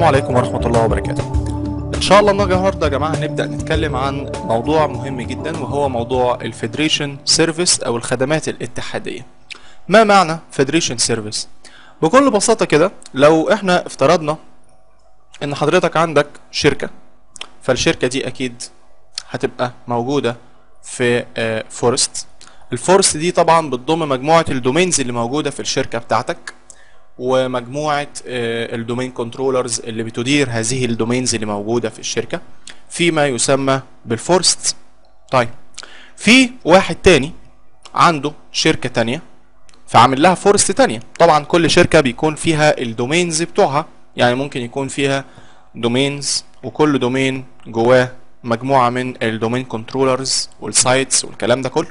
عليكم ورحمة الله وبركاته إن شاء الله النهاردة يا جماعة هنبدأ نتكلم عن موضوع مهم جدا وهو موضوع الفيدريشن سيرفيس أو الخدمات الاتحادية ما معنى فيدريشن سيرفيس؟ بكل بساطة كده لو احنا افترضنا ان حضرتك عندك شركة فالشركة دي اكيد هتبقى موجودة في فورست الفورست دي طبعا بتضم مجموعة الدومينز اللي موجودة في الشركة بتاعتك ومجموعة الدومين كنترولرز اللي بتدير هذه الدومينز اللي موجودة في الشركة فيما يسمى بالفورست طيب في واحد تاني عنده شركة تانية فعامل لها فورست تانية طبعا كل شركة بيكون فيها الدومينز بتوعها يعني ممكن يكون فيها دومينز وكل دومين جواه مجموعة من الدومين كنترولرز والسايتس والكلام ده كله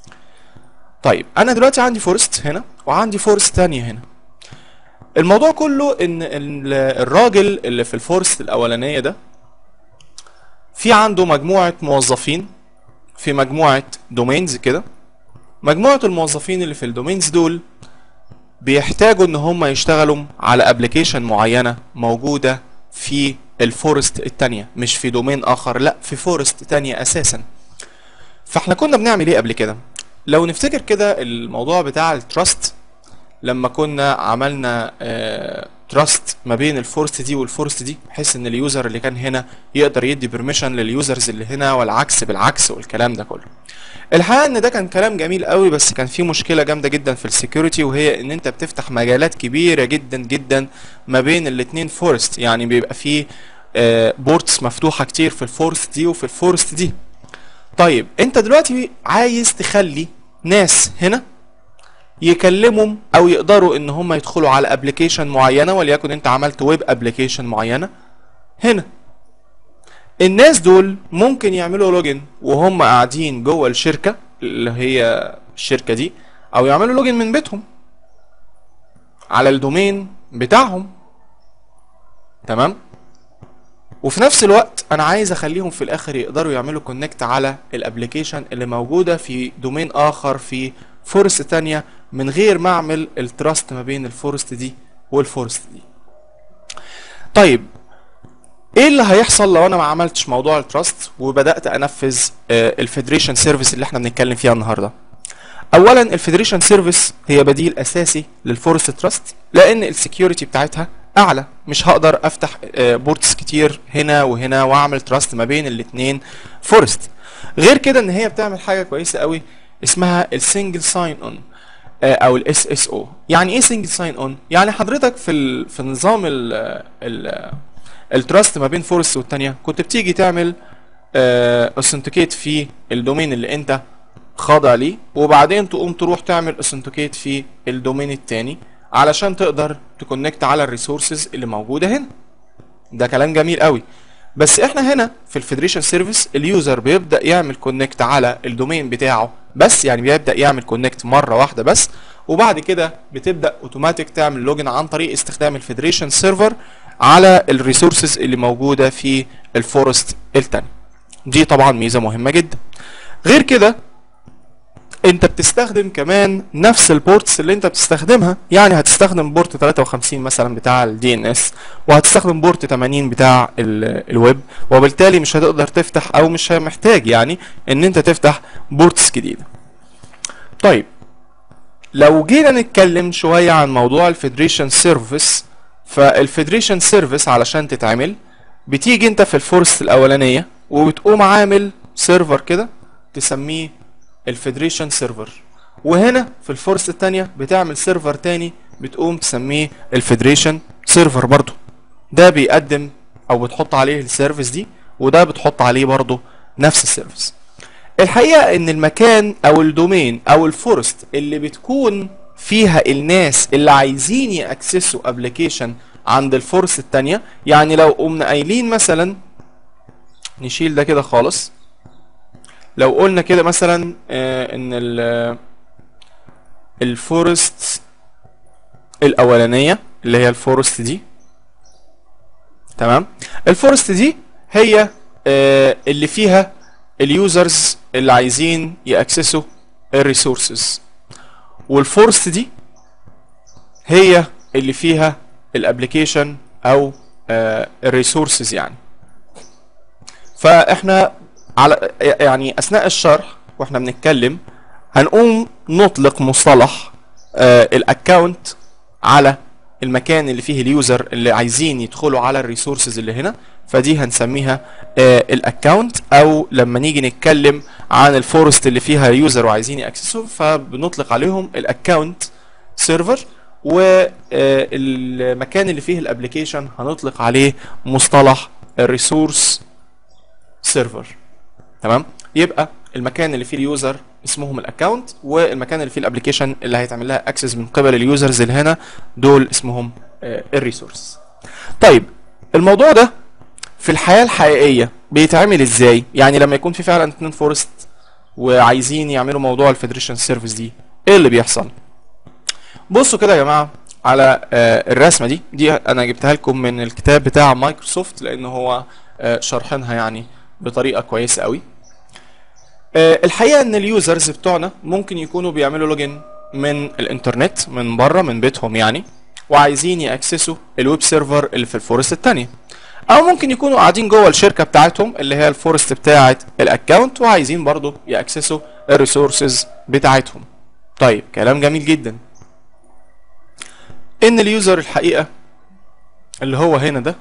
طيب انا دلوقتي عندي فورست هنا وعندي فورست تانية هنا الموضوع كله ان الراجل اللي في الفورست الاولانية ده في عنده مجموعة موظفين في مجموعة دومينز كده مجموعة الموظفين اللي في الدومينز دول بيحتاجوا ان هم يشتغلوا على ابلكيشن معينة موجودة في الفورست التانية مش في دومين اخر لا في فورست تانية اساسا فاحنا كنا بنعمل ايه قبل كده لو نفتكر كده الموضوع بتاع التراست لما كنا عملنا تراست ما بين الفورست دي والفورست دي بحيث ان اليوزر اللي كان هنا يقدر يدي بيرميشن لليوزرز اللي هنا والعكس بالعكس والكلام ده كله الحقيقه ان ده كان كلام جميل قوي بس كان في مشكله جامده جدا في السكيورتي وهي ان انت بتفتح مجالات كبيره جدا جدا ما بين الاتنين فورست يعني بيبقى في بورتس مفتوحه كتير في الفورست دي وفي الفورست دي طيب انت دلوقتي عايز تخلي ناس هنا يكلمهم او يقدروا ان هم يدخلوا على ابلكيشن معينه وليكن انت عملت ويب ابلكيشن معينه هنا الناس دول ممكن يعملوا لوجن وهم قاعدين جوه الشركه اللي هي الشركه دي او يعملوا لوجن من بيتهم على الدومين بتاعهم تمام وفي نفس الوقت انا عايز اخليهم في الاخر يقدروا يعملوا كونكت على الابلكيشن اللي موجوده في دومين اخر في فورست تانية من غير ما اعمل التراست ما بين الفورست دي والفورست دي طيب ايه اللي هيحصل لو انا ما عملتش موضوع التراست وبدات انفذ الفيدريشن سيرفيس اللي احنا بنتكلم فيها النهارده اولا الفيدريشن سيرفيس هي بديل اساسي للفورست تراست لان السكيورتي بتاعتها اعلى مش هقدر افتح بورتس كتير هنا وهنا واعمل تراست ما بين الاثنين فورست غير كده ان هي بتعمل حاجه كويسه قوي اسمها السنجل ساين اون او الاس اس او يعني ايه سنجل ساين اون يعني حضرتك في ال في نظام ال ال التراست ما بين فورست والتانية كنت بتيجي تعمل اوثنتيكيت في الدومين اللي انت خاضع ليه وبعدين تقوم تروح تعمل اوثنتيكيت في الدومين التاني علشان تقدر تكونكت على الريسورسز اللي موجوده هنا ده كلام جميل قوي بس احنا هنا في الفيدريشن سيرفيس اليوزر بيبدا يعمل كونكت على الدومين بتاعه بس يعني بيبدا يعمل كونكت مره واحده بس وبعد كده بتبدا اوتوماتيك تعمل لوجن عن طريق استخدام الفيدريشن سيرفر على الريسورسز اللي موجوده في الفورست التاني دي طبعا ميزه مهمه جدا غير كده انت بتستخدم كمان نفس البورتس اللي انت بتستخدمها يعني هتستخدم بورت 53 مثلا بتاع الدي ان اس وهتستخدم بورت 80 بتاع الويب وبالتالي مش هتقدر تفتح او مش محتاج يعني ان انت تفتح بورتس جديده طيب لو جينا نتكلم شويه عن موضوع الفيدريشن سيرفيس فالفيدريشن سيرفيس علشان تتعمل بتيجي انت في الفورست الاولانيه وبتقوم عامل سيرفر كده تسميه الفيدريشن سيرفر وهنا في الفورست التانية بتعمل سيرفر تاني بتقوم تسميه الفيدريشن سيرفر برضو ده بيقدم او بتحط عليه السيرفيس دي وده بتحط عليه برضو نفس السيرفيس الحقيقة ان المكان او الدومين او الفورست اللي بتكون فيها الناس اللي عايزين ياكسسوا ابلكيشن عند الفورست التانية يعني لو قمنا قايلين مثلا نشيل ده كده خالص لو قلنا كده مثلا آه ان الفورست الاولانيه اللي هي الفورست دي تمام الفورست دي هي آه اللي فيها اليوزرز اللي عايزين ياكسسوا الريسورسز والفورست دي هي اللي فيها الابلكيشن او الريسورسز يعني فاحنا على يعني اثناء الشرح واحنا بنتكلم هنقوم نطلق مصطلح الاكونت على المكان اللي فيه اليوزر اللي عايزين يدخلوا على الريسورسز اللي هنا فدي هنسميها الاكونت او لما نيجي نتكلم عن الفورست اللي فيها يوزر وعايزين ياكسسوا فبنطلق عليهم الاكونت سيرفر والمكان اللي فيه الابلكيشن هنطلق عليه مصطلح الريسورس سيرفر تمام يبقى المكان اللي فيه اليوزر اسمهم الاكونت والمكان اللي فيه الابلكيشن اللي هيتعمل لها اكسس من قبل اليوزرز اللي هنا دول اسمهم الريسورس طيب الموضوع ده في الحياه الحقيقيه بيتعمل ازاي يعني لما يكون في فعلا اتنين فورست وعايزين يعملوا موضوع الفيدريشن سيرفيس دي ايه اللي بيحصل بصوا كده يا جماعه على الرسمه دي دي انا جبتها لكم من الكتاب بتاع مايكروسوفت لان هو شارحينها يعني بطريقه كويسه قوي الحقيقه ان اليوزرز بتوعنا ممكن يكونوا بيعملوا لوجن من الانترنت من بره من بيتهم يعني وعايزين ياكسسوا الويب سيرفر اللي في الفورست الثانيه او ممكن يكونوا قاعدين جوه الشركه بتاعتهم اللي هي الفورست بتاعه الاكونت وعايزين برضو ياكسسوا الريسورسز بتاعتهم طيب كلام جميل جدا ان اليوزر الحقيقه اللي هو هنا ده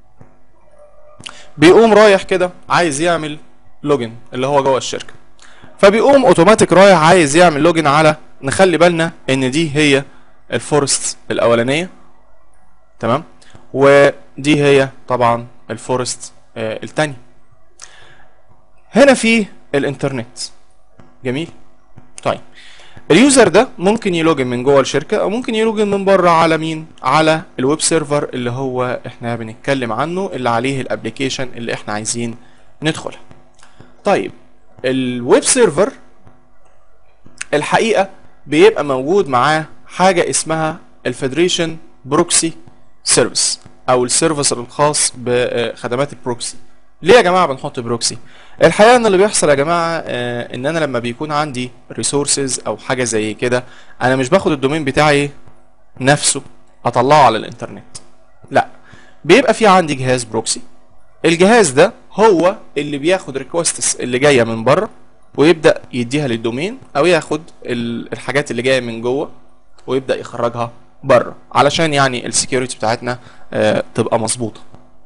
بيقوم رايح كده عايز يعمل لوجن اللي هو جوه الشركه فبيقوم اوتوماتيك رايح عايز يعمل لوجن على نخلي بالنا ان دي هي الفورست الاولانيه تمام ودي هي طبعا الفورست آه الثانيه هنا في الانترنت جميل طيب اليوزر ده ممكن يلوجن من جوه الشركه او ممكن يلوجن من بره على مين على الويب سيرفر اللي هو احنا بنتكلم عنه اللي عليه الابلكيشن اللي احنا عايزين ندخلها طيب الويب سيرفر الحقيقه بيبقى موجود معاه حاجه اسمها الفيدريشن بروكسي سيرفيس او السيرفيس الخاص بخدمات البروكسي ليه يا جماعه بنحط بروكسي الحقيقه ان اللي بيحصل يا جماعه آه ان انا لما بيكون عندي ريسورسز او حاجه زي كده انا مش باخد الدومين بتاعي نفسه اطلعه على الانترنت لا بيبقى في عندي جهاز بروكسي الجهاز ده هو اللي بياخد ريكوستس اللي جايه من بره ويبدا يديها للدومين او ياخد الحاجات اللي جايه من جوه ويبدا يخرجها بره علشان يعني السكيورتي بتاعتنا آه تبقى مظبوطه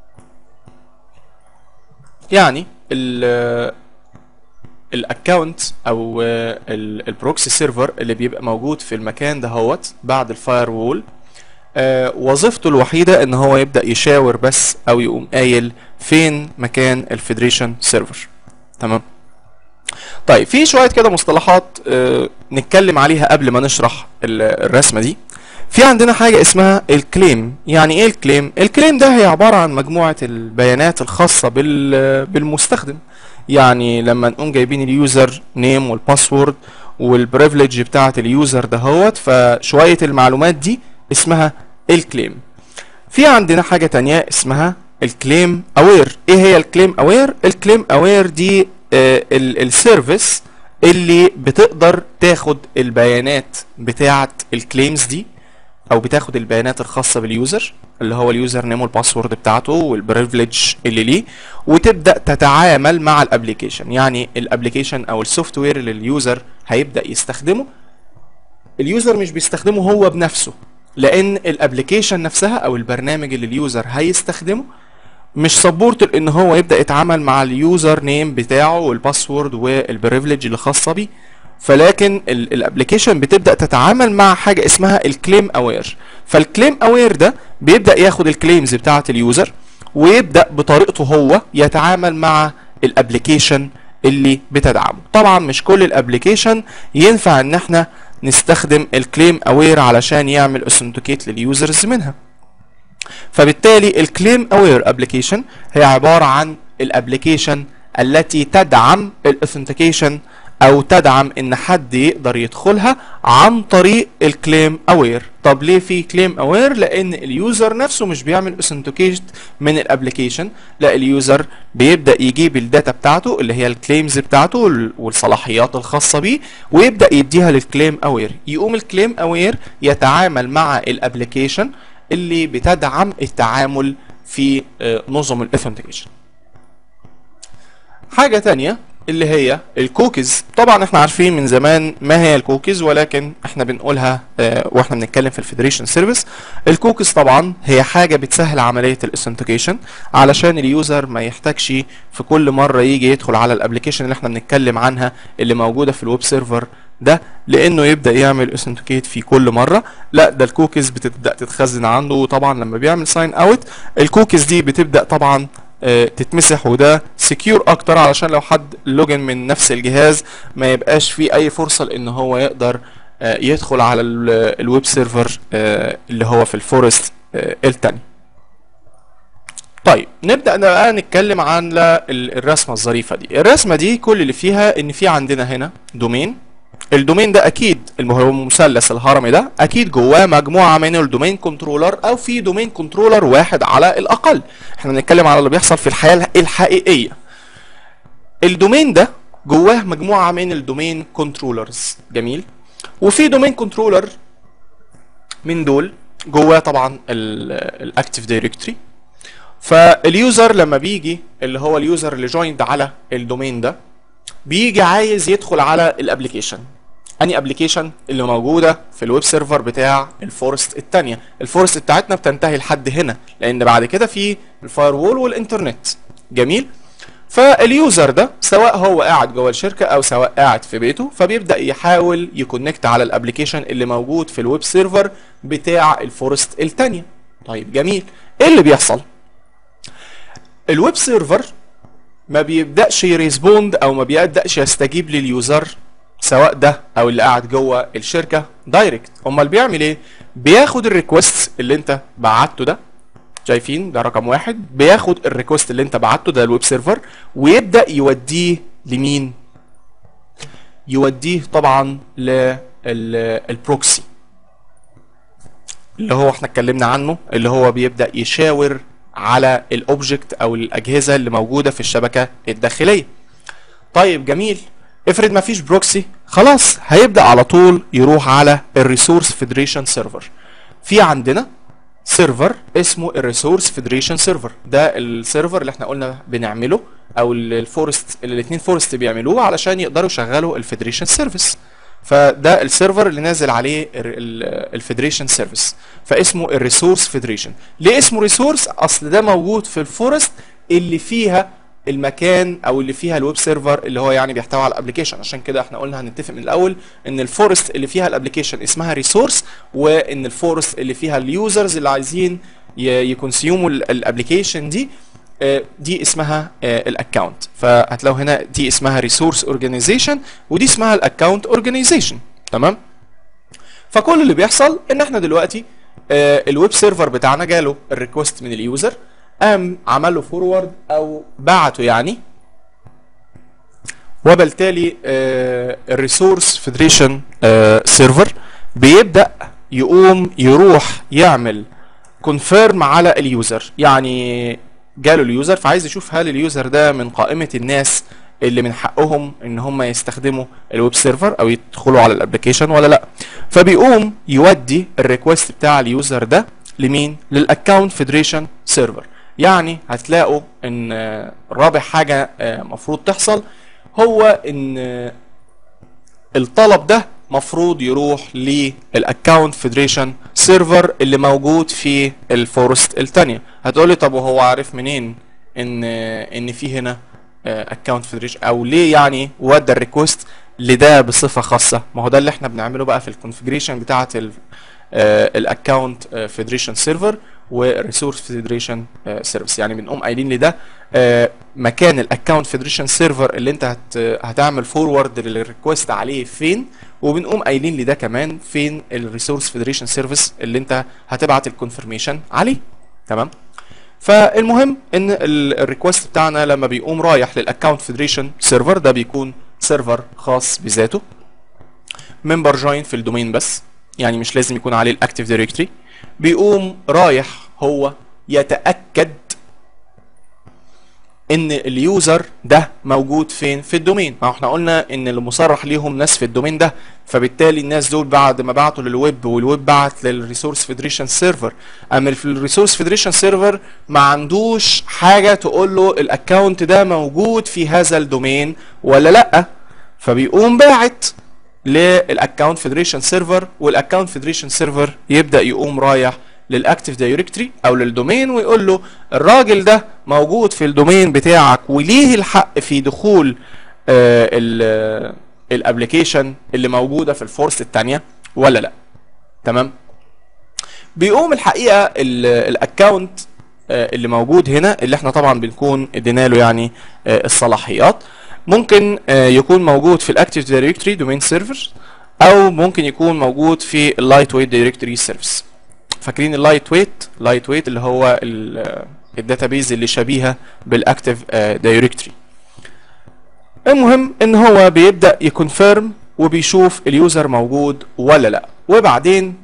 يعني ال الاكونت او البروكسي سيرفر اللي بيبقى موجود في المكان دهوت بعد الفاير وول آه وظيفته الوحيده ان هو يبدا يشاور بس او يقوم قايل فين مكان الفيدريشن سيرفر تمام طيب في شويه كده مصطلحات آه نتكلم عليها قبل ما نشرح الرسمه دي في عندنا حاجة اسمها الكليم يعني ايه الكليم الكليم ده هي عبارة عن مجموعة البيانات الخاصة بال بالمستخدم يعني لما نقوم جايبين اليوزر نيم والباسورد والبريفليج بتاعة اليوزر دهوت فشوية المعلومات دي اسمها الكليم في عندنا حاجة تانية اسمها الكليم اوير ايه هي الكليم اوير الكليم اوير دي آه السيرفيس اللي بتقدر تاخد البيانات بتاعة الكليمز دي او بتاخد البيانات الخاصه باليوزر اللي هو اليوزر نيم والباسورد بتاعته والبريفليج اللي ليه وتبدا تتعامل مع الابلكيشن يعني الابلكيشن او السوفت وير اللي اليوزر هيبدا يستخدمه اليوزر مش بيستخدمه هو بنفسه لان الابلكيشن نفسها او البرنامج اللي اليوزر هيستخدمه مش سبورت ان هو يبدا يتعامل مع اليوزر نيم بتاعه والباسورد والبريفليج اللي خاصه بيه فلكن الابلكيشن بتبدا تتعامل مع حاجه اسمها الكليم اوير فالكليم اوير ده بيبدا ياخد الكليمز بتاعه اليوزر ويبدا بطريقته هو يتعامل مع الابلكيشن اللي بتدعمه طبعا مش كل الابلكيشن ينفع ان احنا نستخدم الكليم اوير علشان يعمل اوثنتيكيت لليوزرز منها فبالتالي الكليم اوير ابلكيشن هي عباره عن الابلكيشن التي تدعم الاوثنتيكيشن او تدعم ان حد يقدر يدخلها عن طريق الكليم اوير طب ليه في كليم اوير لان اليوزر نفسه مش بيعمل اوثنتيكيت من الابلكيشن لا اليوزر بيبدا يجيب الداتا بتاعته اللي هي الكليمز بتاعته والصلاحيات الخاصه بيه ويبدا يديها للكليم اوير يقوم الكليم اوير يتعامل مع الابلكيشن اللي بتدعم التعامل في آه، نظم الاثنتيكيشن حاجة تانية اللي هي الكوكيز طبعا احنا عارفين من زمان ما هي الكوكيز ولكن احنا بنقولها اه واحنا بنتكلم في الفيدريشن سيرفيس الكوكيز طبعا هي حاجة بتسهل عملية الاثنتيكيشن علشان اليوزر ما يحتاجش في كل مرة يجي يدخل على الابلكيشن اللي احنا بنتكلم عنها اللي موجودة في الويب سيرفر ده لانه يبدا يعمل اثنتيكيت في كل مره لا ده الكوكيز بتبدا تتخزن عنده وطبعا لما بيعمل ساين اوت الكوكيز دي بتبدا طبعا آه، تتمسح وده سكيور اكتر علشان لو حد لوجن من نفس الجهاز ما يبقاش فيه اي فرصه لان هو يقدر آه، يدخل على ال- الويب سيرفر آه، اللي هو في الفورست آه، التاني طيب نبدا بقى نتكلم عن ال- الرسمه الظريفه دي الرسمه دي كل اللي فيها ان في عندنا هنا دومين الدومين ده اكيد اللي هو المثلث الهرمي ده اكيد جواه مجموعه من الدومين كنترولر او في دومين كنترولر واحد على الاقل احنا بنتكلم على اللي بيحصل في الحياه الحقيقيه الدومين ده جواه مجموعه من الدومين كنترولرز جميل وفي دومين كنترولر من دول جواه طبعا الاكتيف دايركتوري فاليوزر لما بيجي اللي هو اليوزر اللي جويند على الدومين ده بيجي عايز يدخل على الابلكيشن اني ابلكيشن اللي موجوده في الويب سيرفر بتاع الفورست الثانيه الفورست بتاعتنا بتنتهي لحد هنا لان بعد كده في الفاير وول والانترنت جميل فاليوزر ده سواء هو قاعد جوه الشركه او سواء قاعد في بيته فبيبدا يحاول يكونكت على الابلكيشن اللي موجود في الويب سيرفر بتاع الفورست الثانيه طيب جميل ايه اللي بيحصل الويب سيرفر ما بيبداش يريسبوند او ما بيبداش يستجيب لليوزر سواء ده او اللي قاعد جوه الشركه دايركت امال بيعمل ايه بياخد الريكوست اللي انت بعته ده شايفين ده رقم واحد بياخد الريكوست اللي انت بعته ده الويب سيرفر ويبدا يوديه لمين يوديه طبعا للبروكسي اللي هو احنا اتكلمنا عنه اللي هو بيبدا يشاور على الاوبجكت او الاجهزه اللي موجوده في الشبكه الداخليه طيب جميل افرض ما فيش بروكسي خلاص هيبدا على طول يروح على الريسورس فيدريشن سيرفر في عندنا سيرفر اسمه الريسورس فيدريشن سيرفر ده السيرفر اللي احنا قلنا بنعمله او الفورست اللي الاثنين فورست بيعملوه علشان يقدروا يشغلوا الفيدريشن سيرفيس فده السيرفر اللي نازل عليه الفيدريشن سيرفيس فاسمه الريسورس فيدريشن ليه اسمه ريسورس اصل ده موجود في الفورست اللي فيها المكان او اللي فيها الويب سيرفر اللي هو يعني بيحتوي على الابلكيشن عشان كده احنا قلنا هنتفق من الاول ان الفورست اللي فيها الابلكيشن اسمها ريسورس وان الفورست اللي فيها اليوزرز اللي عايزين يكونسيوموا الابلكيشن دي آه، دي اسمها الاكونت فهتلاقوا هنا دي اسمها ريسورس اورجانيزيشن ودي اسمها الاكونت اورجانيزيشن تمام فكل اللي بيحصل ان احنا دلوقتي آه، الويب سيرفر بتاعنا جاله الريكوست من اليوزر قام عمل له فورورد او بعته يعني وبالتالي الريسورس فيدريشن سيرفر بيبدا يقوم يروح يعمل كونفيرم على اليوزر يعني جاله اليوزر فعايز يشوف هل اليوزر ده من قائمه الناس اللي من حقهم ان هم يستخدموا الويب سيرفر او يدخلوا على الابلكيشن ولا لا فبيقوم يودي الريكوست بتاع اليوزر ده لمين للاكونت فيدريشن سيرفر يعني هتلاقوا ان آه، رابع حاجه آه، مفروض تحصل هو ان آه، الطلب ده مفروض يروح للاكونت فيدريشن سيرفر اللي موجود في الفورست الثانيه هتقولي طب وهو عارف منين ان ان في هنا اكونت فيدريشن او ليه يعني ودى الريكوست لده بصفه خاصه ما هو ده اللي احنا بنعمله بقى في الكونفيجريشن بتاعه الاكونت فيدريشن سيرفر والريسورس فيدريشن سيرفيس يعني بنقوم قايلين لده آه، مكان الاكونت فيدريشن سيرفر اللي انت هت هتعمل فورورد للريكوست عليه فين وبنقوم قايلين لده كمان فين الريسورس فيدريشن سيرفيس اللي انت هتبعت الكونفirmation عليه تمام فالمهم ان الريكوست بتاعنا لما بيقوم رايح للاكونت فيدريشن سيرفر ده بيكون سيرفر خاص بذاته ممبر جوين في الدومين بس يعني مش لازم يكون عليه الاكتيف دايركتوري بيقوم رايح هو يتاكد ان اليوزر ده موجود فين في الدومين ما احنا قلنا ان اللي مصرح ليهم ناس في الدومين ده فبالتالي الناس دول بعد ما بعتوا للويب والويب بعت للريسورس فيدريشن سيرفر اما في الريسورس فيدريشن سيرفر ما عندوش حاجه تقول له الاكونت ده موجود في هذا الدومين ولا لا فبيقوم باعت للاكونت فيدريشن سيرفر والاكونت فيدريشن سيرفر يبدا يقوم رايح للاكتيف دايركتري او للدومين ويقول له الراجل ده موجود في الدومين بتاعك وليه الحق في دخول الابلكيشن اللي موجوده في الفورس الثانيه ولا لا تمام بيقوم الحقيقه الاكونت اللي موجود هنا اللي احنا طبعا بنكون ادينا له يعني الصلاحيات ممكن يكون موجود في الاكتيف دايركتري دومين سيرفر او ممكن يكون موجود في اللايت ويت دايركتري سيرفيس فاكرين اللايت ويت لايت ويت اللي هو الداتابيز اللي شبيهه بالاكتيف دايركتري المهم ان هو بيبدا يكونفيرم وبيشوف اليوزر موجود ولا لا وبعدين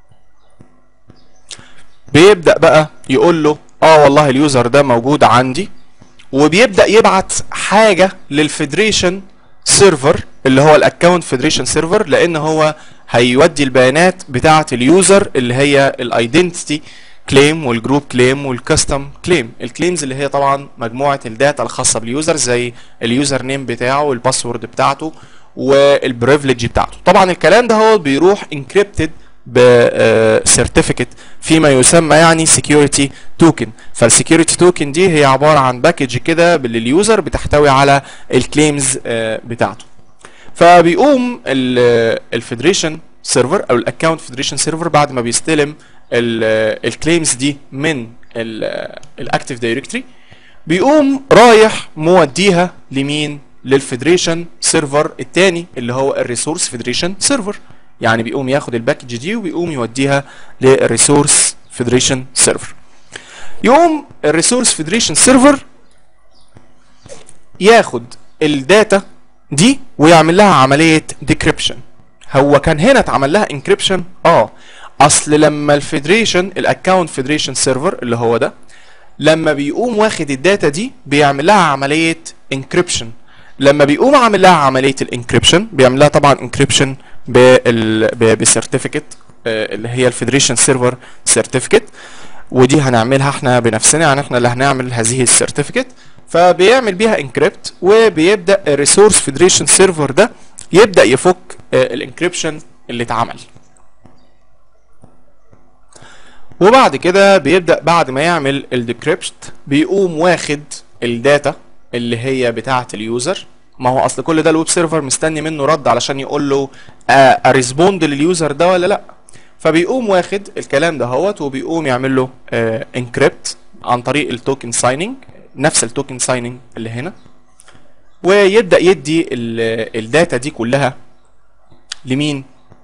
بيبدا بقى يقول له اه والله اليوزر ده موجود عندي وبيبدا يبعت حاجه للفيدريشن سيرفر اللي هو الاكونت فيدريشن سيرفر لان هو هيودي البيانات بتاعه اليوزر اللي هي الايدنتيتي كليم والجروب كليم والكاستم كليم الكليمز اللي هي طبعا مجموعه الداتا الخاصه باليوزر زي اليوزر نيم بتاعه والباسورد بتاعته والبريفليج بتاعته طبعا الكلام ده هو بيروح انكريبتد بسيرتيفيكت فيما يسمى يعني سكيورتي توكن فالسكيورتي توكن دي هي عباره عن باكج كده لليوزر بتحتوي على الكليمز بتاعته فبيقوم الفيدريشن سيرفر او الاكونت فيدريشن سيرفر بعد ما بيستلم الكليمز دي من الاكتيف دايركتري بيقوم رايح موديها لمين للفيدريشن سيرفر الثاني اللي هو الريسورس فيدريشن سيرفر يعني بيقوم ياخد الباكج دي وبيقوم يوديها للريسورس فيدريشن سيرفر يقوم الريسورس فيدريشن سيرفر ياخد الداتا دي ويعمل لها عمليه ديكريبشن هو كان هنا اتعمل لها انكريبشن اه اصل لما الفيدريشن الاكونت فيدريشن سيرفر اللي هو ده لما بيقوم واخد الداتا دي بيعمل لها عمليه انكريبشن لما بيقوم عامل لها عمليه الانكريبشن بيعمل لها طبعا انكريبشن بسيرتيفيكت اللي هي الفيدريشن سيرفر سيرتيفيكت ودي هنعملها احنا بنفسنا يعني احنا اللي هنعمل هذه السيرتيفيكت فبيعمل بيها انكريبت وبيبدا الريسورس فيدريشن سيرفر ده يبدا يفك الانكريبشن اللي اتعمل وبعد كده بيبدا بعد ما يعمل الديكريبت بيقوم واخد الداتا اللي هي بتاعه اليوزر ما هو اصل كل ده الويب سيرفر مستني منه رد علشان يقول له اريسبوند لليوزر ده ولا لا فبيقوم واخد الكلام ده هوت وبيقوم يعمل له انكريبت عن طريق التوكن سايننج نفس التوكن سايننج اللي هنا ويبدا يدي الداتا دي كلها لمين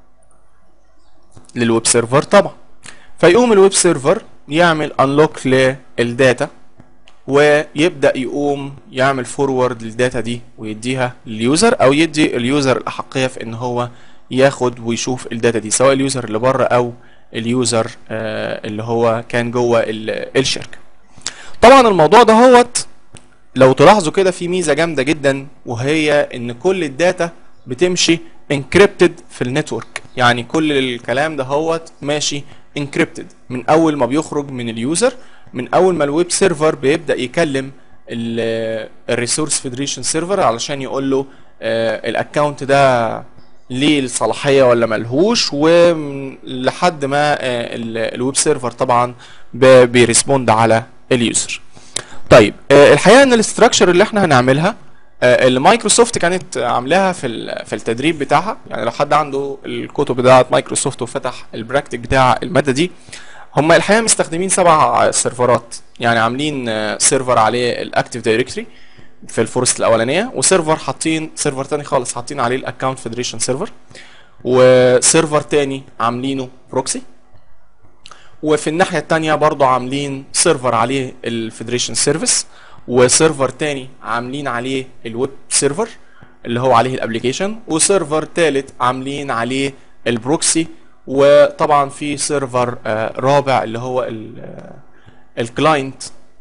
للويب سيرفر طبعا فيقوم الويب سيرفر يعمل انلوك للداتا ويبدا يقوم يعمل فورورد للداتا دي ويديها لليوزر او يدي اليوزر الاحقيه في ان هو ياخد ويشوف الداتا دي سواء اليوزر اللي بره او اليوزر آه اللي هو كان جوه الشركه طبعا الموضوع ده هوت لو تلاحظوا كده في ميزه جامده جدا وهي ان كل الداتا بتمشي انكريبتد في النتورك يعني كل الكلام ده هوت ماشي انكريبتد من اول ما بيخرج من اليوزر من اول ما الويب سيرفر بيبدا يكلم الريسورس فيدريشن سيرفر علشان يقول له الاكونت ده ليه الصلاحيه ولا ملهوش ولحد ما الويب سيرفر طبعا بيرسبوند على اليوزر طيب الحقيقه ان الاستراكشر اللي احنا هنعملها اللي مايكروسوفت كانت عاملاها في في التدريب بتاعها يعني لو حد عنده الكتب بتاعه مايكروسوفت وفتح البراكتيك بتاع الماده دي هم الحقيقه مستخدمين سبع سيرفرات يعني عاملين سيرفر عليه الاكتيف دايركتوري في الفورست الاولانيه وسيرفر حاطين سيرفر تاني خالص حاطين عليه الاكونت فيدريشن سيرفر وسيرفر تاني عاملينه بروكسي وفي الناحيه التانيه برضو عاملين سيرفر عليه الفيدريشن سيرفيس وسيرفر تاني عاملين عليه الويب سيرفر اللي هو عليه الابلكيشن وسيرفر تالت عاملين عليه البروكسي وطبعا في سيرفر رابع اللي هو الكلاينت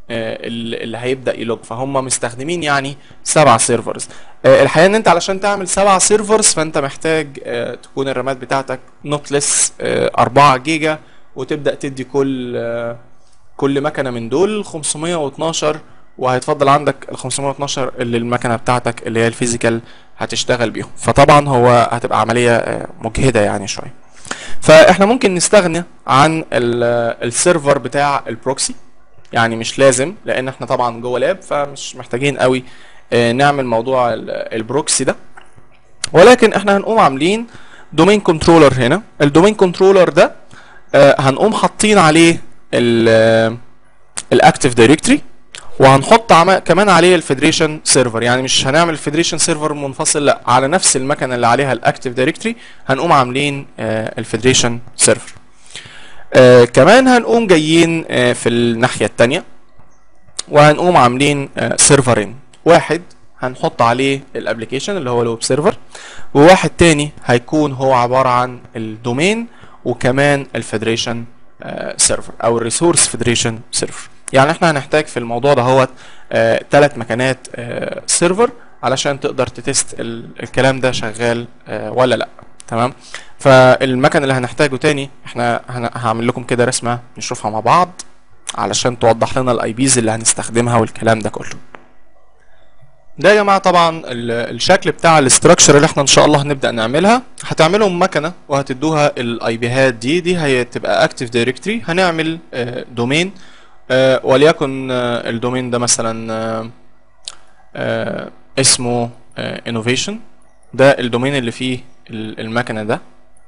آه، اللي اللي هيبدا يلوج فهم مستخدمين يعني سبع سيرفرز آه، الحقيقه ان انت علشان تعمل سبع سيرفرز فانت محتاج آه، تكون الرامات بتاعتك نوت ليس 4 جيجا وتبدا تدي كل آه، كل مكنه من دول 512 وهيتفضل عندك ال 512 اللي المكنه بتاعتك اللي هي الفيزيكال هتشتغل بيهم فطبعا هو هتبقى عمليه آه، مجهده يعني شويه فاحنا ممكن نستغنى عن ال- السيرفر بتاع البروكسي يعني مش لازم لان احنا طبعا جوه لاب فمش محتاجين قوي آه، نعمل موضوع ال- البروكسي ده ولكن احنا هنقوم عاملين دومين كنترولر هنا الدومين كنترولر ده آه، هنقوم حاطين عليه الاكتيف دايركتري وهنحط عم... كمان عليه الفيدريشن سيرفر يعني مش هنعمل الفيدريشن سيرفر منفصل لا على نفس المكنه اللي عليها الاكتيف دايركتري هنقوم عاملين الفيدريشن سيرفر آه كمان هنقوم جايين آه في الناحيه الثانيه وهنقوم عاملين آه سيرفرين واحد هنحط عليه الابلكيشن اللي هو الويب سيرفر وواحد تاني هيكون هو عباره عن الدومين وكمان الفيدريشن سيرفر او الريسورس فيدريشن سيرفر يعني احنا هنحتاج في الموضوع ده هو ثلاث مكانات سيرفر علشان تقدر تتست ال- الكلام ده شغال آه، ولا لا تمام فالمكان اللي هنحتاجه تاني احنا هن- هعمل لكم كده رسمه نشوفها مع بعض علشان توضح لنا الاي بيز اللي هنستخدمها والكلام ده كله ده يا جماعه طبعا ال- الشكل بتاع الاستراكشر اللي احنا ان شاء الله هنبدا نعملها هتعملهم مكنه وهتدوها الاي بيهات دي دي هتبقى اكتيف دايركتري هنعمل دومين وليكن آه، الدومين ده مثلا آه، آه، اسمه انوفيشن ده الدومين اللي فيه ال- المكنه ده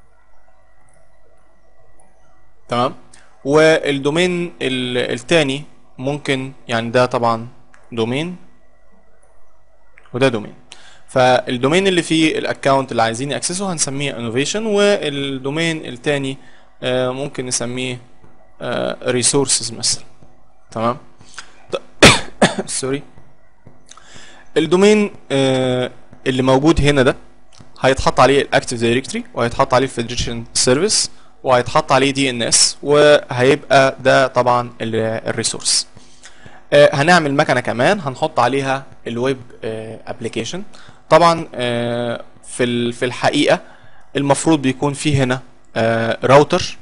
تمام والدومين ال- التاني ممكن يعني ده طبعا دومين وده دومين فالدومين اللي فيه الاكونت اللي عايزين ياكسسه هنسميه انوفيشن والدومين التاني آه، ممكن نسميه ريسورسز مثلا تمام ط- سوري الدومين آه، اللي موجود هنا ده هيتحط عليه الاكتيف دايركتري وهيتحط عليه الفيدريشن سيرفيس وهيتحط عليه دي ان اس وهيبقى ده طبعا الريسورس هنعمل مكنه كمان هنحط عليها الويب ابلكيشن طبعا آه، في ال- في الحقيقه المفروض بيكون فيه هنا راوتر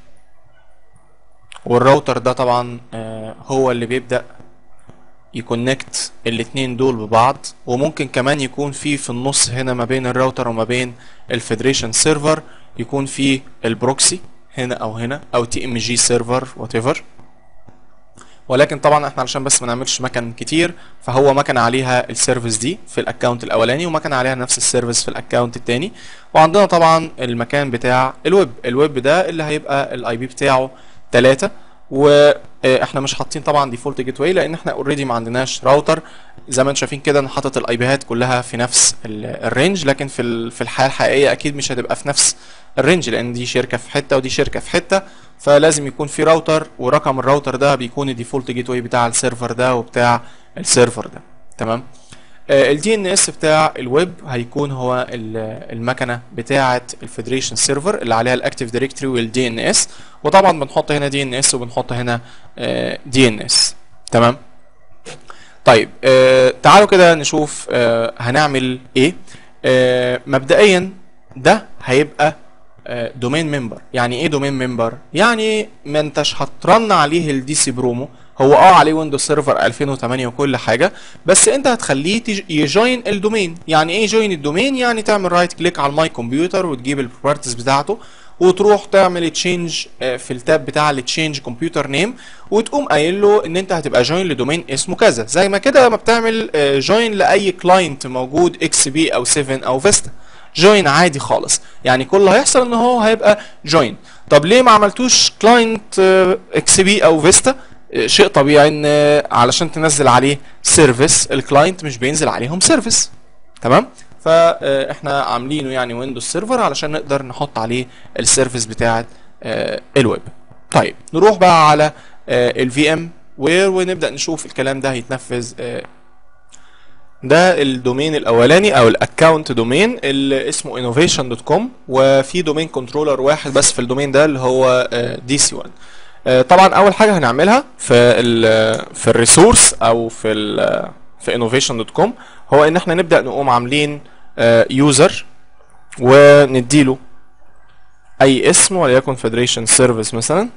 والراوتر ده طبعا آه، هو اللي بيبدأ يكونكت الاتنين دول ببعض وممكن كمان يكون في في النص هنا ما بين الراوتر وما بين الفيدريشن سيرفر يكون في البروكسي هنا او هنا او تي ام جي سيرفر وات ايفر ولكن طبعا احنا علشان بس ما نعملش مكن كتير فهو مكن عليها السيرفيس دي في الاكونت الاولاني ومكن عليها نفس السيرفيس في الاكونت التاني وعندنا طبعا المكان بتاع الويب الويب ده اللي هيبقى الاي بي بتاعه 3 واحنا مش حاطين طبعا ديفولت جيت واي لان احنا اوريدي ما عندناش راوتر زي ما انتم شايفين كده انا حاطط الاي بيهات كلها في نفس ال- الرينج لكن في ال- في الحياه الحقيقيه اكيد مش هتبقى في نفس الرينج لان دي شركه في حته ودي شركه في حته فلازم يكون في راوتر ورقم الراوتر ده بيكون الديفولت جيت واي بتاع السيرفر ده وبتاع السيرفر ده تمام الدي ان اس بتاع الويب هيكون هو ال- المكنه بتاعه الفيدريشن سيرفر اللي عليها الاكتيف دايركتوري والدي ان اس وطبعا بنحط هنا دي ان اس وبنحط هنا دي ان اس تمام طيب آه تعالوا كده نشوف آه هنعمل ايه آه مبدئيا ده هيبقى دومين ممبر يعني ايه دومين ممبر يعني ما انتش هترن عليه الدي سي برومو هو اه عليه ويندوز سيرفر 2008 وكل حاجه بس انت هتخليه تج- يجوين الدومين يعني ايه جوين الدومين يعني تعمل رايت كليك على الماي كمبيوتر وتجيب البروبرتيز بتاعته وتروح تعمل تشينج في التاب بتاع التشينج كمبيوتر نيم وتقوم قايل له ان انت هتبقى جوين لدومين اسمه كذا زي ما كده لما بتعمل جوين لاي كلاينت موجود اكس بي او 7 او فيستا جوين عادي خالص يعني كل اللي هيحصل ان هو هيبقى جوين طب ليه ما عملتوش كلاينت اكس بي او فيستا شيء طبيعي ان آه، علشان تنزل عليه سيرفيس الكلاينت مش بينزل عليهم سيرفيس تمام فاحنا عاملينه يعني ويندوز سيرفر علشان نقدر نحط عليه السيرفيس بتاعه آه، الويب طيب نروح بقى على الفي ام وير ونبدا نشوف الكلام ده هيتنفذ آه، ده الدومين الاولاني او الاكونت دومين اللي اسمه innovation.com وفي دومين كنترولر واحد بس في الدومين ده اللي هو دي سي 1 آه، طبعا اول حاجه هنعملها في ال في الريسورس او في ال في innovation.com هو ان احنا نبدا نقوم عاملين يوزر ونديله اي اسم وليكن فيدريشن سيرفيس مثلا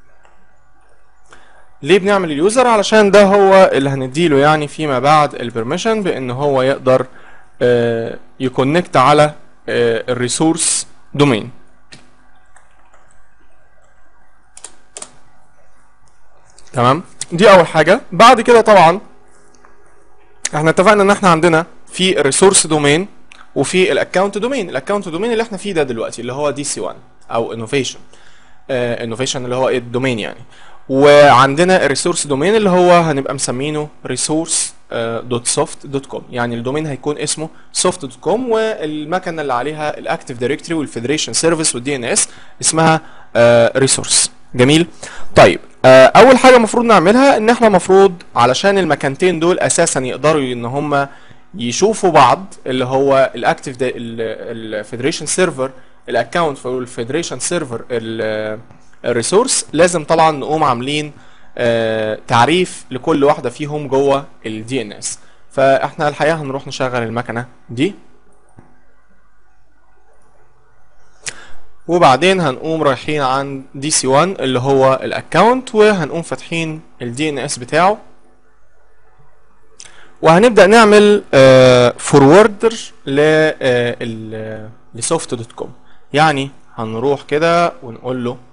ليه بنعمل اليوزر علشان ده هو اللي هنديله يعني فيما بعد البرميشن بان هو يقدر آه، يكونكت على الريسورس دومين تمام دي اول حاجه بعد كده طبعا احنا اتفقنا ان احنا عندنا في الريسورس دومين وفي الاكونت دومين الاكونت دومين اللي احنا فيه ده دلوقتي اللي هو دي سي 1 او انوفيشن انوفيشن اللي هو ايه الدومين يعني وعندنا الريسورس دومين اللي هو هنبقى مسمينه ريسورس دوت سوفت دوت كوم يعني الدومين هيكون اسمه سوفت دوت كوم والمكنه اللي عليها الاكتيف دايركتوري والفيدريشن سيرفيس والدي ان اس اسمها ريسورس جميل طيب آه، اول حاجه المفروض نعملها ان احنا المفروض علشان المكانتين دول اساسا يقدروا ان هم يشوفوا بعض اللي هو الاكتيف الفيدريشن سيرفر الاكونت في الفيدريشن سيرفر الريسورس لازم طبعا نقوم عاملين آه، تعريف لكل واحده فيهم جوه الدي ان اس فاحنا الحقيقه هنروح نشغل المكنه دي وبعدين هنقوم رايحين عن دي سي 1 اللي هو الاكونت وهنقوم فاتحين الدي ان اس بتاعه وهنبدا نعمل فوروردر ل لسوفت دوت كوم يعني هنروح كده ونقول له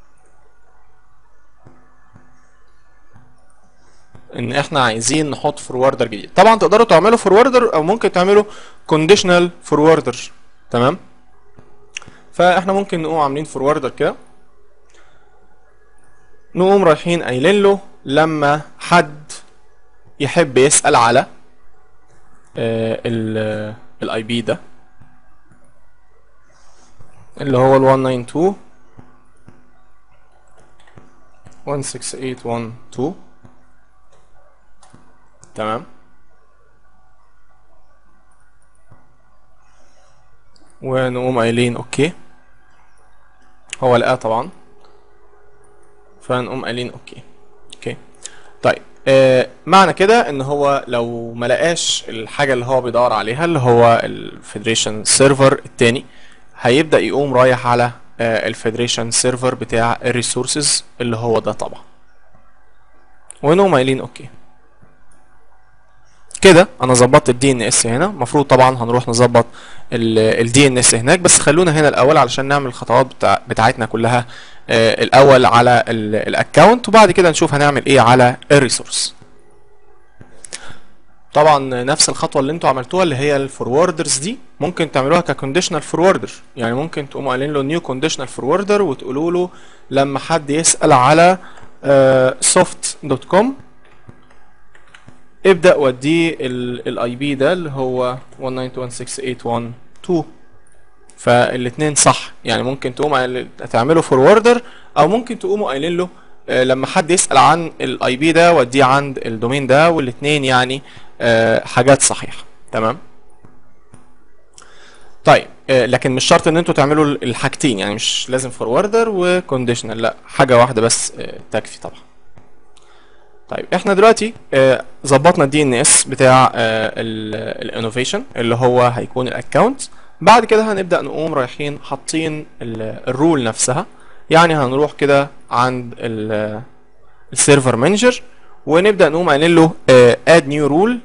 ان احنا عايزين نحط فوروردر جديد طبعا تقدروا تعملوا فوروردر او ممكن تعملوا كونديشنال فوروردر تمام فاحنا ممكن نقوم عاملين فوروردر كده نقوم رايحين قايلين له لما حد يحب يسأل على الاي بي ده اللي هو ال 192 16812 تمام ونقوم قايلين اوكي هو لقاه طبعا فنقوم قايلين اوكي اوكي طيب آه معنى كده ان هو لو ما لقاش الحاجه اللي هو بيدور عليها اللي هو الفيدريشن سيرفر التاني هيبدا يقوم رايح على آه الفيدريشن سيرفر بتاع الريسورسز اللي هو ده طبعا ونقوم قايلين اوكي كده انا ظبطت الدي ان اس هنا المفروض طبعا هنروح نظبط الدي ان اس هناك بس خلونا هنا الاول علشان نعمل الخطوات بتاع بتاعتنا كلها آه الاول على الاكونت وبعد كده نشوف هنعمل ايه على الريسورس طبعا نفس الخطوه اللي انتوا عملتوها اللي هي الفوروردرز دي ممكن تعملوها ككونديشنال فوروردر يعني ممكن تقوموا قايلين له نيو كونديشنال فوروردر وتقولوا له لما حد يسال على سوفت دوت كوم ابدا وديه الاي بي ده اللي هو 192.168.1.2 فالاثنين صح يعني ممكن تقوم تعملوا فوروردر او ممكن تقوموا قايلين له آه لما حد يسال عن الاي بي ده وديه عند الدومين ده والاثنين يعني آه حاجات صحيحه تمام طيب آه لكن مش شرط ان انتوا تعملوا الحاجتين يعني مش لازم فوروردر وكونديشنال لا حاجه واحده بس تكفي طبعا طيب احنا دلوقتي ظبطنا الدي ان اس بتاع الانوفيشن اللي هو هيكون الاكونت بعد كده هنبدا نقوم رايحين حاطين الرول نفسها يعني هنروح كده عند السيرفر مانجر ونبدا نقوم قايلين له اد نيو رول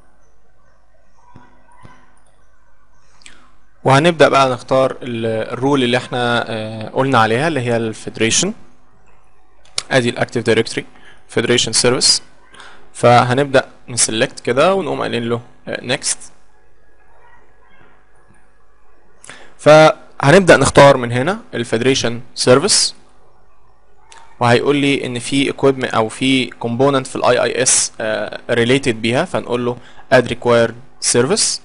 وهنبدا بقى نختار الرول اللي احنا قلنا عليها اللي هي الفيدريشن ادي الاكتيف دايركتوري فيدريشن سيرفيس فهنبدا نسلكت كده ونقوم قايلين له نيكست فهنبدا نختار من هنا الفيدريشن سيرفيس وهيقول لي ان في equipment او في component في الاي اي اس related بيها فنقول له add required service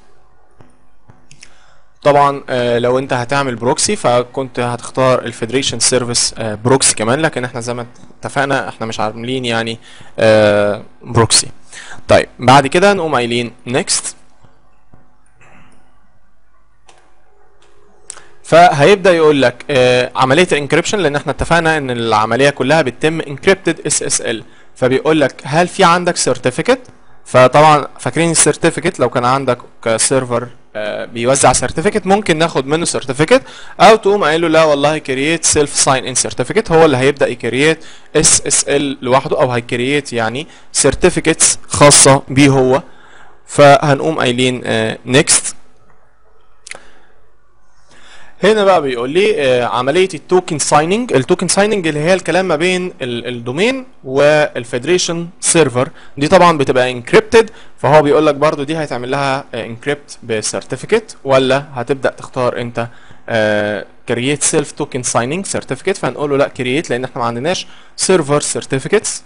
طبعا آه لو انت هتعمل بروكسي فكنت هتختار الفيدريشن سيرفيس آه بروكسي كمان لكن احنا زي ما اتفقنا احنا مش عاملين يعني آه بروكسي طيب بعد كده نقوم قايلين next فهيبدا يقول لك آه عمليه الانكريبشن لان احنا اتفقنا ان العمليه كلها بتتم انكريبتد اس اس ال فبيقول لك هل في عندك سيرتيفيكت فطبعا فاكرين السيرتيفيكت لو كان عندك سيرفر آه بيوزع سيرتيفيكت ممكن ناخد منه سيرتيفيكت او تقوم قايل له لا والله كرييت سيلف ساين ان سيرتيفيكت هو اللي هيبدا يكرييت اس اس ال لوحده او هيكرييت يعني سيرتيفيكتس خاصه بيه هو فهنقوم قايلين نيكست هنا بقى بيقول لي آه عمليه التوكن سايننج التوكن سايننج اللي هي الكلام ما بين الدومين والفيدريشن سيرفر دي طبعا بتبقى انكريبتد فهو بيقول لك برضو دي هيتعمل لها انكريبت بسيرتيفيكت ولا هتبدا تختار انت كرييت سيلف توكن سايننج سيرتيفيكت فهنقول له لا كرييت لان احنا ما عندناش سيرفر سيرتيفيكتس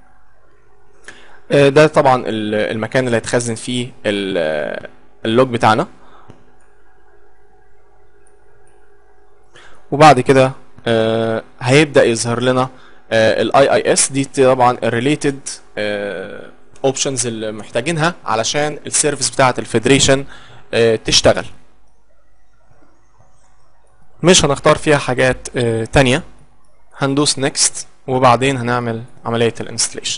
ده طبعا المكان اللي هيتخزن فيه اللوج بتاعنا وبعد كده آه هيبدا يظهر لنا الاي اي اس دي طبعا الريليتد اوبشنز اللي محتاجينها علشان السيرفيس بتاعه الفيدريشن آه تشتغل مش هنختار فيها حاجات آه تانية هندوس نيكست وبعدين هنعمل عمليه الانستليشن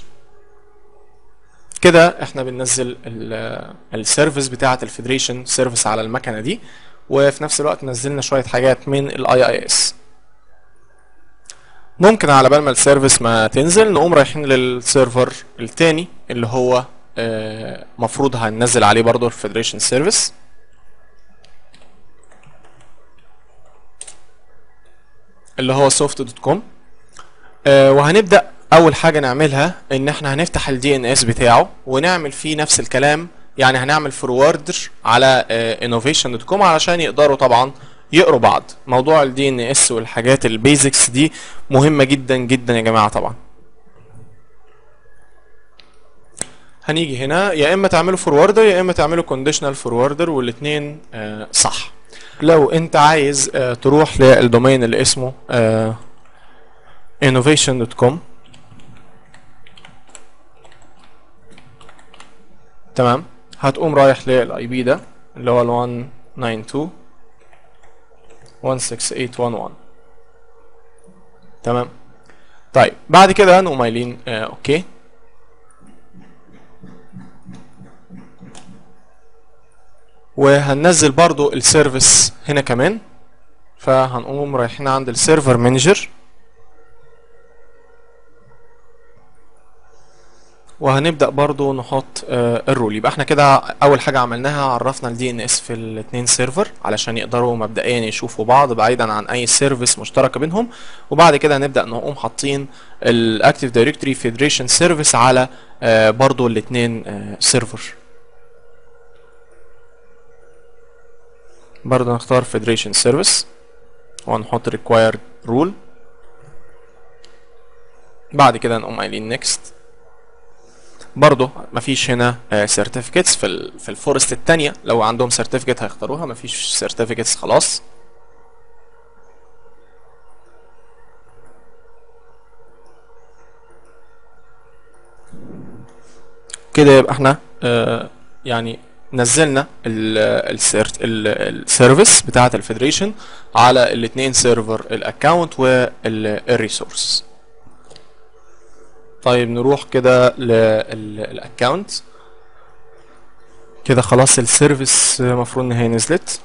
كده احنا بننزل السيرفيس بتاعه الفيدريشن سيرفيس على المكنه دي وفي نفس الوقت نزلنا شويه حاجات من الاي اي اس ممكن على بال ما السيرفيس ما تنزل نقوم رايحين للسيرفر التاني اللي هو آه مفروض هننزل عليه برضو الفيدريشن سيرفيس اللي هو soft دوت كوم آه وهنبدا اول حاجه نعملها ان احنا هنفتح الدي ان اس بتاعه ونعمل فيه نفس الكلام يعني هنعمل فوروردر على انوفيشن دوت كوم علشان يقدروا طبعا يقروا بعض موضوع الدي ان اس والحاجات البيزكس دي مهمه جدا جدا يا جماعه طبعا هنيجي هنا يا اما تعملوا فوروردر يا اما تعملوا كونديشنال فوروردر والاثنين آه صح لو انت عايز آه تروح للدومين اللي اسمه آه innovation.com تمام هتقوم رايح للاي بي ده اللي هو ال 192 16811 تمام طيب بعد كده نقوم قايلين آه اوكي وهننزل برضو السيرفيس هنا كمان فهنقوم رايحين عند السيرفر مانجر وهنبدا برضو نحط آه الرول يبقى احنا كده اول حاجه عملناها عرفنا الدي ان اس في الاثنين سيرفر علشان يقدروا مبدئيا يشوفوا بعض بعيدا عن اي سيرفيس مشتركه بينهم وبعد كده هنبدا نقوم حاطين الاكتيف دايركتوري فيدريشن سيرفيس على آه برضو الاثنين آه سيرفر برضو نختار فيدريشن سيرفيس وهنحط required rule بعد كده نقوم قايلين next برضه مفيش هنا سيرتيفيكتس في ال في الفورست التانية لو عندهم سيرتيفيكت هيختاروها مفيش سيرتيفيكتس خلاص كده يبقى احنا آه يعني نزلنا السيرفيس بتاعه الفيدريشن على الاثنين سيرفر الاكونت والريسورس طيب نروح كده للاكونت كده خلاص السيرفيس المفروض ان هي نزلت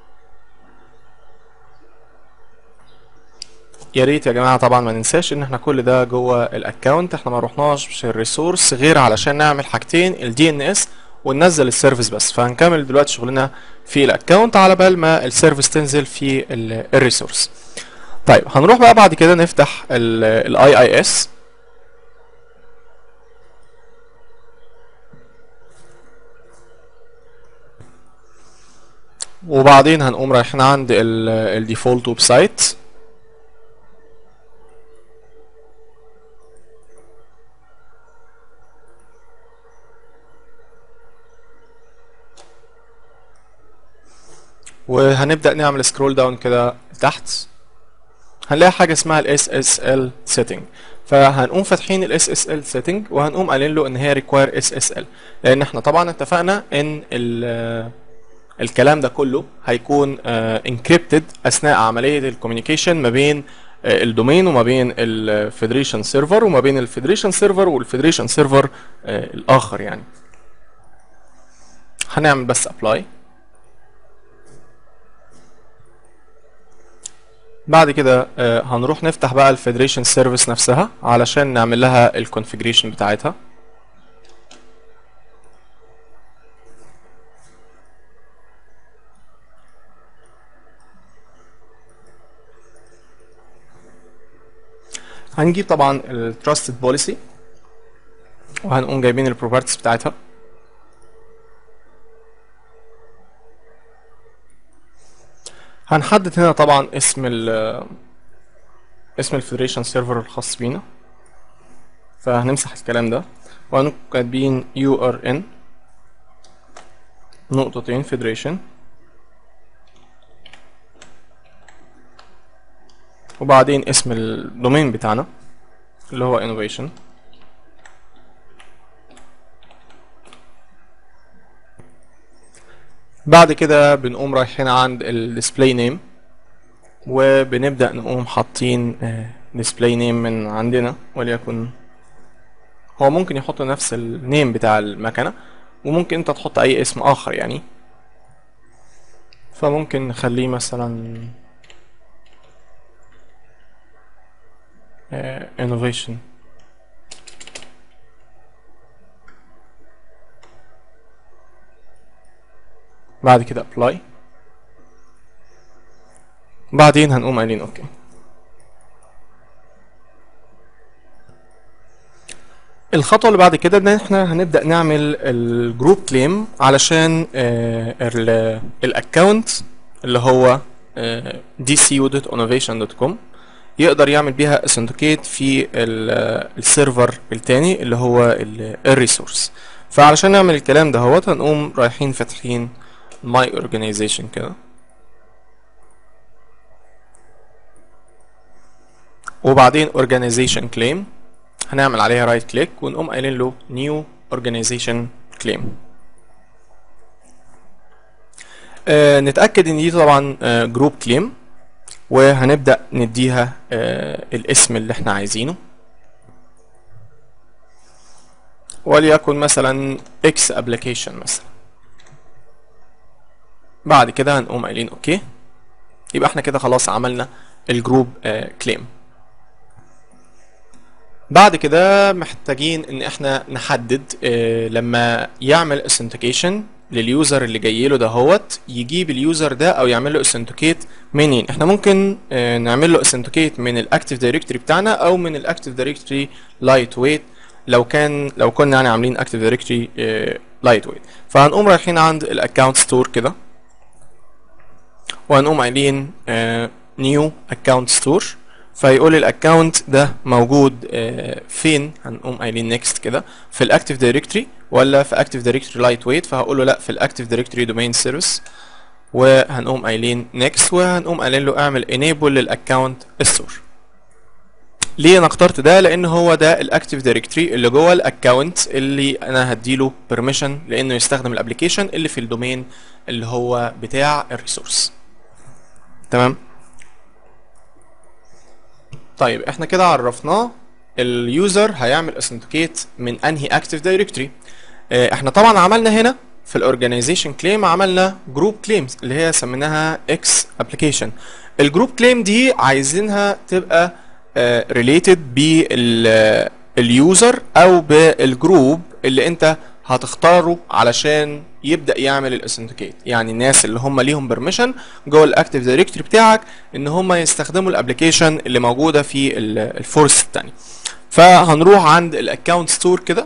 يا ريت يا جماعه طبعا ما ننساش ان احنا كل ده جوه الاكونت احنا ما رحناش الريسورس غير علشان نعمل حاجتين الدي ان اس وننزل السيرفيس بس فهنكمل دلوقتي شغلنا في الاكونت على بال ما السيرفيس تنزل في الريسورس طيب هنروح بقى بعد كده نفتح الاي اي اس وبعدين هنقوم رايحين عند الديفولت ويب سايت وهنبدأ نعمل سكرول داون كده تحت هنلاقي حاجة اسمها ال SSL setting فهنقوم فاتحين ال SSL setting وهنقوم قايلين له ان هي require SSL لان احنا طبعا اتفقنا ان ال الكلام ده كله هيكون انكريبتد اثناء عمليه الكوميونيكيشن ما بين آه، الدومين وما بين الفيدريشن سيرفر وما بين الفيدريشن سيرفر والفيدريشن سيرفر الاخر يعني هنعمل بس ابلاي بعد كده آه، هنروح نفتح بقى الفيدريشن سيرفيس نفسها علشان نعمل لها الكونفيجريشن بتاعتها هنجيب طبعا التراستد بوليسي وهنقوم جايبين البروبرتيز بتاعتها هنحدد هنا طبعا اسم ال اسم الفيدريشن سيرفر الخاص بينا فهنمسح الكلام ده وهنكون كاتبين urn نقطتين فيدريشن وبعدين اسم الدومين بتاعنا اللي هو innovation بعد كده بنقوم رايحين عند الديسبلاي نيم وبنبدأ نقوم حاطين ديسبلاي نيم من عندنا وليكن هو ممكن يحط نفس النيم بتاع المكنة وممكن انت تحط اي اسم اخر يعني فممكن نخليه مثلا آه، innovation بعد كده apply بعدين هنقوم قايلين اوكي الخطوة اللي بعد كده ان احنا هنبدأ نعمل الجروب كليم علشان الاكونت اللي هو dcu.innovation.com يقدر يعمل بيها اثنتيكيت في ال- السيرفر التاني اللي هو الريسورس فعلشان نعمل الكلام ده هوت هنقوم رايحين فاتحين ماي اورجانيزيشن كده وبعدين organization claim هنعمل عليها رايت كليك ونقوم قايلين له new organization claim آه نتأكد ان دي طبعا آه جروب كليم وهنبدأ نديها آه الاسم اللي احنا عايزينه وليكن مثلا X application مثلا بعد كده هنقوم قايلين اوكي يبقى احنا كده خلاص عملنا الجروب كليم بعد كده محتاجين ان احنا نحدد اه لما يعمل authentication لليوزر اللي جاي له دهوت يجيب اليوزر ده او يعمل له authenticate منين احنا ممكن اه نعمل له authenticate من الاكتيف دايركتوري بتاعنا او من الاكتيف دايركتوري لايت ويت لو كان لو كنا يعني عاملين اكتيف دايركتوري لايت ويت فهنقوم رايحين عند الاكونت ستور كده وهنقوم قايلين نيو اكونت ستور فيقول لي الاكونت ده موجود آه، فين هنقوم قايلين نيكست كده في الاكتيف دايركتوري ولا في اكتيف دايركتوري لايت ويت فهقول له لا في الاكتيف دايركتوري دومين سيرفيس وهنقوم قايلين نيكست وهنقوم قايلين له اعمل انيبل للاكونت ستور ليه انا اخترت ده لان هو ده الاكتيف دايركتوري اللي جوه الاكونت اللي انا هديله بيرميشن لانه يستخدم الابلكيشن اللي في الدومين اللي هو بتاع الريسورس تمام طيب احنا كده عرفناه اليوزر هيعمل اثنتيكيت من انهي اكتيف دايركتوري احنا طبعا عملنا هنا في الاورجانيزيشن كليم عملنا جروب كليمز اللي هي سميناها اكس ابلكيشن الجروب كليم دي عايزينها تبقى ريليتد باليوزر او بالجروب اللي انت هتختاره علشان يبدا يعمل الاثنتيكيت يعني الناس اللي هم ليهم بيرميشن جوه الاكتيف دايركتوري بتاعك ان هم يستخدموا الابلكيشن اللي موجوده في الفورس الثاني فهنروح عند الاكونت ستور كده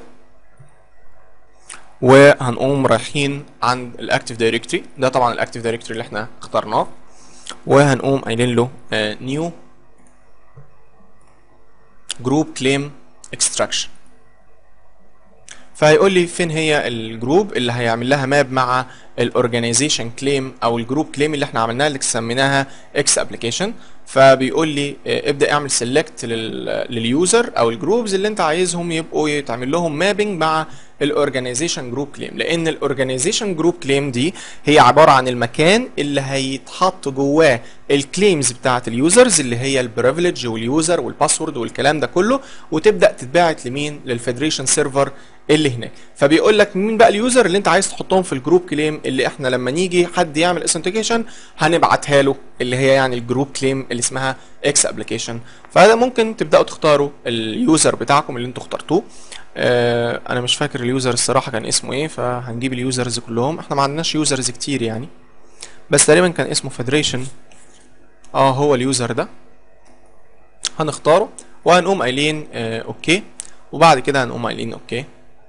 وهنقوم رايحين عند الاكتيف دايركتوري ده طبعا الاكتيف دايركتوري اللي احنا اخترناه وهنقوم قايلين له نيو جروب كليم اكستراكشن فهيقول لي فين هي الجروب اللي هيعمل لها ماب مع الاورجانيزيشن كليم او الجروب كليم اللي احنا عملناها اللي سميناها اكس ابلكيشن فبيقول لي آه، ابدا اعمل سيلكت لليوزر او الجروبز اللي انت عايزهم يبقوا يتعمل لهم مابنج مع الاورجانيزيشن جروب كليم لان الاورجانيزيشن جروب كليم دي هي عباره عن المكان اللي هيتحط جواه الكليمز بتاعه اليوزرز اللي هي البريفليج واليوزر والباسورد والكلام ده كله وتبدا تتبعت لمين للفيدريشن سيرفر اللي هناك فبيقول لك مين بقى اليوزر اللي انت عايز تحطهم في الجروب كليم اللي احنا لما نيجي حد يعمل اثنتيكيشن هنبعتها له اللي هي يعني الجروب كليم اللي اسمها اكس ابلكيشن فهذا ممكن تبداوا تختاروا اليوزر بتاعكم اللي انتوا اخترتوه آه انا مش فاكر اليوزر الصراحه كان اسمه ايه فهنجيب اليوزرز كلهم احنا ما عندناش يوزرز كتير يعني بس تقريبا كان اسمه فيدريشن اه هو اليوزر ده هنختاره وهنقوم قايلين آه اوكي وبعد كده هنقوم قايلين اوكي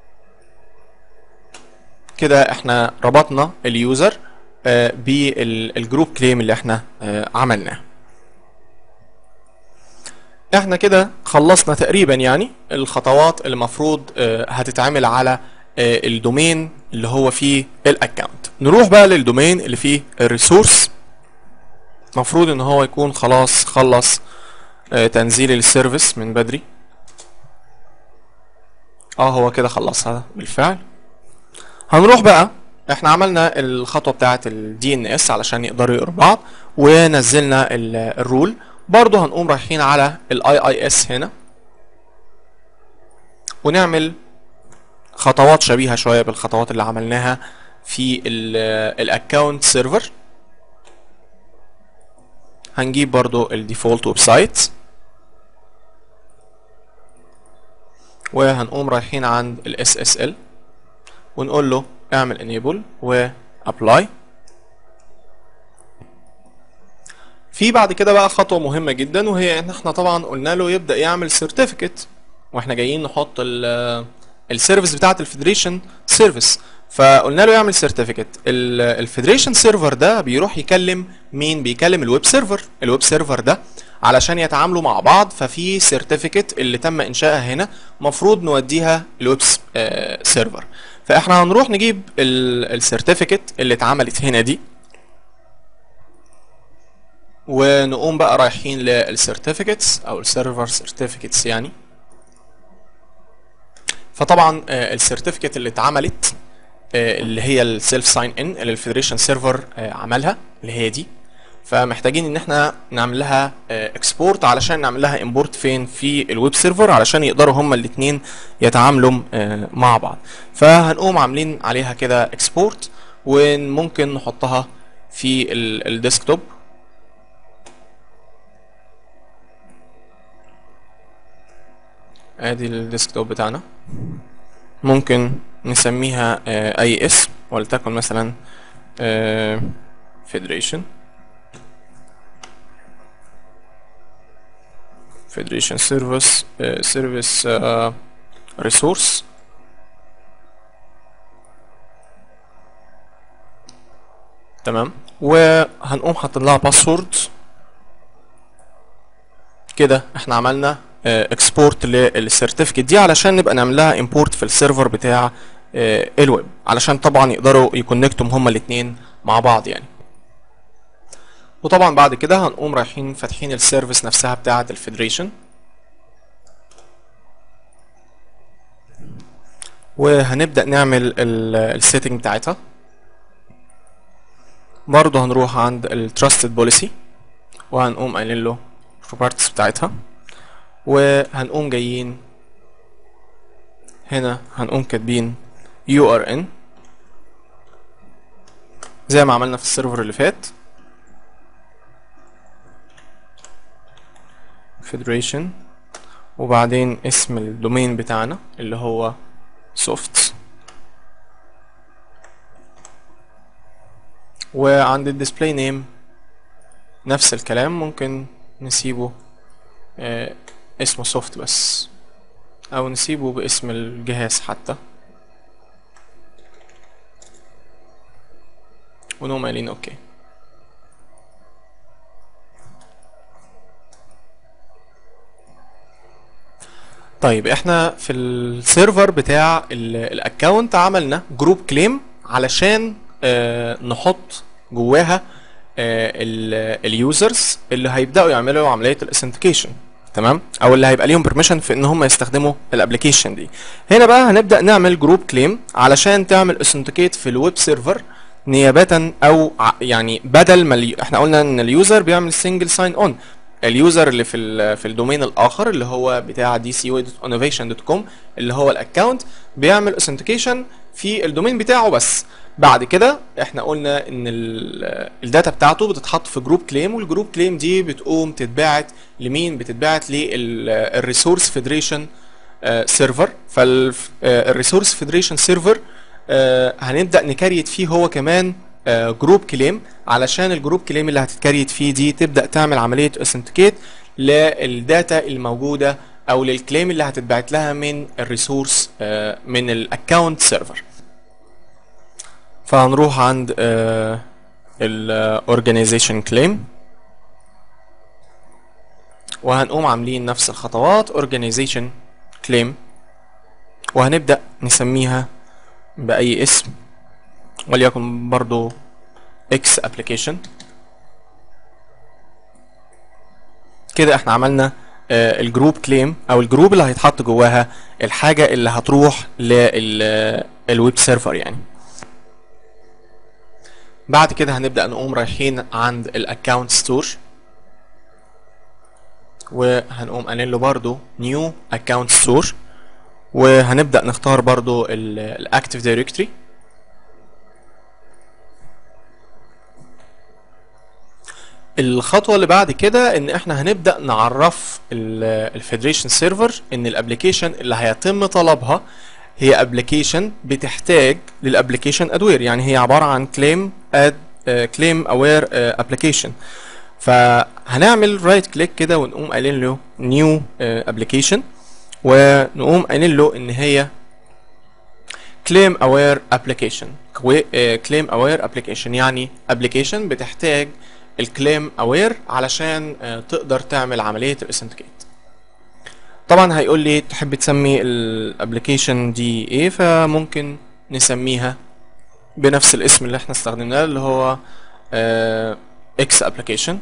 كده احنا ربطنا اليوزر آه بالجروب كليم اللي احنا آه عملناه احنا كده خلصنا تقريبا يعني الخطوات اللي المفروض آه هتتعمل على آه الدومين اللي هو فيه الاكونت نروح بقى للدومين اللي فيه الريسورس المفروض ان هو يكون خلاص خلص آه تنزيل السيرفيس من بدري اه هو كده خلصها بالفعل هنروح بقى احنا عملنا الخطوه بتاعه الدي ان اس علشان يقدروا يقروا بعض ونزلنا الرول برضه هنقوم رايحين على الاي اي اس هنا ونعمل خطوات شبيهه شويه بالخطوات اللي عملناها في الاكونت سيرفر هنجيب برضو الديفولت ويب سايت وهنقوم رايحين عند ال SSL ونقول له اعمل enable و apply في بعد كده بقى خطوة مهمة جدا وهي ان احنا طبعا قلنا له يبدأ يعمل certificate واحنا جايين نحط السيرفيس بتاعة الفيدريشن سيرفيس فقلنا له يعمل سيرتيفيكت الفيدريشن سيرفر ده بيروح يكلم مين بيكلم الويب سيرفر الويب سيرفر ده علشان يتعاملوا مع بعض ففي سيرتيفيكت اللي تم انشائها هنا مفروض نوديها الويب سيرفر فاحنا هنروح نجيب السيرتيفيكت اللي اتعملت هنا دي ونقوم بقى رايحين للسيرتيفيكتس او السيرفر سيرتيفيكتس يعني فطبعا السيرتيفيكت اللي اتعملت اللي هي السيلف ساين ان اللي الفيدريشن سيرفر عملها اللي هي دي فمحتاجين ان احنا نعمل لها اكسبورت علشان نعمل لها امبورت فين في الويب سيرفر علشان يقدروا هما الاثنين يتعاملوا مع بعض فهنقوم عاملين عليها كده اكسبورت وممكن نحطها في الديسكتوب ادي الديسكتوب بتاعنا ممكن نسميها آه اي اسم ولتكن مثلا آه federation federation service آه service آه resource تمام وهنقوم حاطين لها باسورد كده احنا عملنا اكسبورت للسيرتيفيكت دي علشان نبقى نعمل لها امبورت في السيرفر بتاع الويب علشان طبعا يقدروا يكونكتوا هما الاثنين مع بعض يعني وطبعا بعد كده هنقوم رايحين فاتحين السيرفيس نفسها بتاعه الفيدريشن وهنبدا نعمل السيتنج بتاعتها برضه هنروح عند التراستد بوليسي وهنقوم قايلين له البروبرتيز بتاعتها وهنقوم جايين هنا هنقوم كاتبين URN زي ما عملنا في السيرفر اللي فات Federation وبعدين اسم الدومين بتاعنا اللي هو soft وعند الديسبلاي نيم نفس الكلام ممكن نسيبه آه اسمه سوفت بس او نسيبه باسم الجهاز حتى ونقوم قايلين اوكي طيب احنا في السيرفر بتاع الاكونت عملنا جروب كليم علشان آه نحط جواها اليوزرز اللي هيبداوا يعملوا عمليه الاثنتيكيشن تمام او اللي هيبقى ليهم بيرميشن في ان هم يستخدموا الابلكيشن دي هنا بقى هنبدا نعمل جروب كليم علشان تعمل اثنتيكيت في الويب سيرفر نيابه او يعني بدل ما الي... احنا قلنا ان اليوزر بيعمل سنجل ساين اون اليوزر اللي في ال في الدومين الاخر اللي هو بتاع dco.innovation.com اللي هو الاكونت بيعمل اثنتيكيشن في الدومين بتاعه بس بعد كده احنا قلنا ان الداتا بتاعته بتتحط في جروب كليم والجروب كليم دي بتقوم تتبعت لمين بتتبعت للريسورس فيدريشن سيرفر فالريسورس فيدريشن سيرفر هنبدا نكريت فيه هو كمان جروب كليم علشان الجروب كليم اللي هتتكريت فيه دي تبدا تعمل عمليه اثنتيكيت للداتا الموجوده او للكليم اللي هتتبعت لها من الريسورس من الاكونت سيرفر فهنروح عند الاورجانيزيشن كليم وهنقوم عاملين نفس الخطوات organization claim وهنبدأ نسميها بأي اسم وليكن برضو X application كده احنا عملنا آه الجروب كليم او الجروب اللي هيتحط جواها الحاجة اللي هتروح للويب سيرفر يعني بعد كده هنبدأ نقوم رايحين عند الاكونت ستور وهنقوم قايلين له برضو نيو اكونت ستور وهنبدأ نختار برضو الاكتيف دايركتوري الخطوة اللي بعد كده ان احنا هنبدأ نعرف الفيدريشن سيرفر ان الابلكيشن اللي هيتم طلبها هي ابلكيشن بتحتاج للابلكيشن ادوير يعني هي عبارة عن كليم اد كليم اوير ابلكيشن فهنعمل رايت كليك كده ونقوم قايلين له نيو ابلكيشن ونقوم قايلين له ان هي claim aware application claim aware application يعني application بتحتاج الكليم aware علشان تقدر تعمل عملية الاثنتيكيت طبعا هيقول لي تحب تسمي الابلكيشن دي ايه فممكن نسميها بنفس الاسم اللي احنا استخدمناه اللي هو اكس ابلكيشن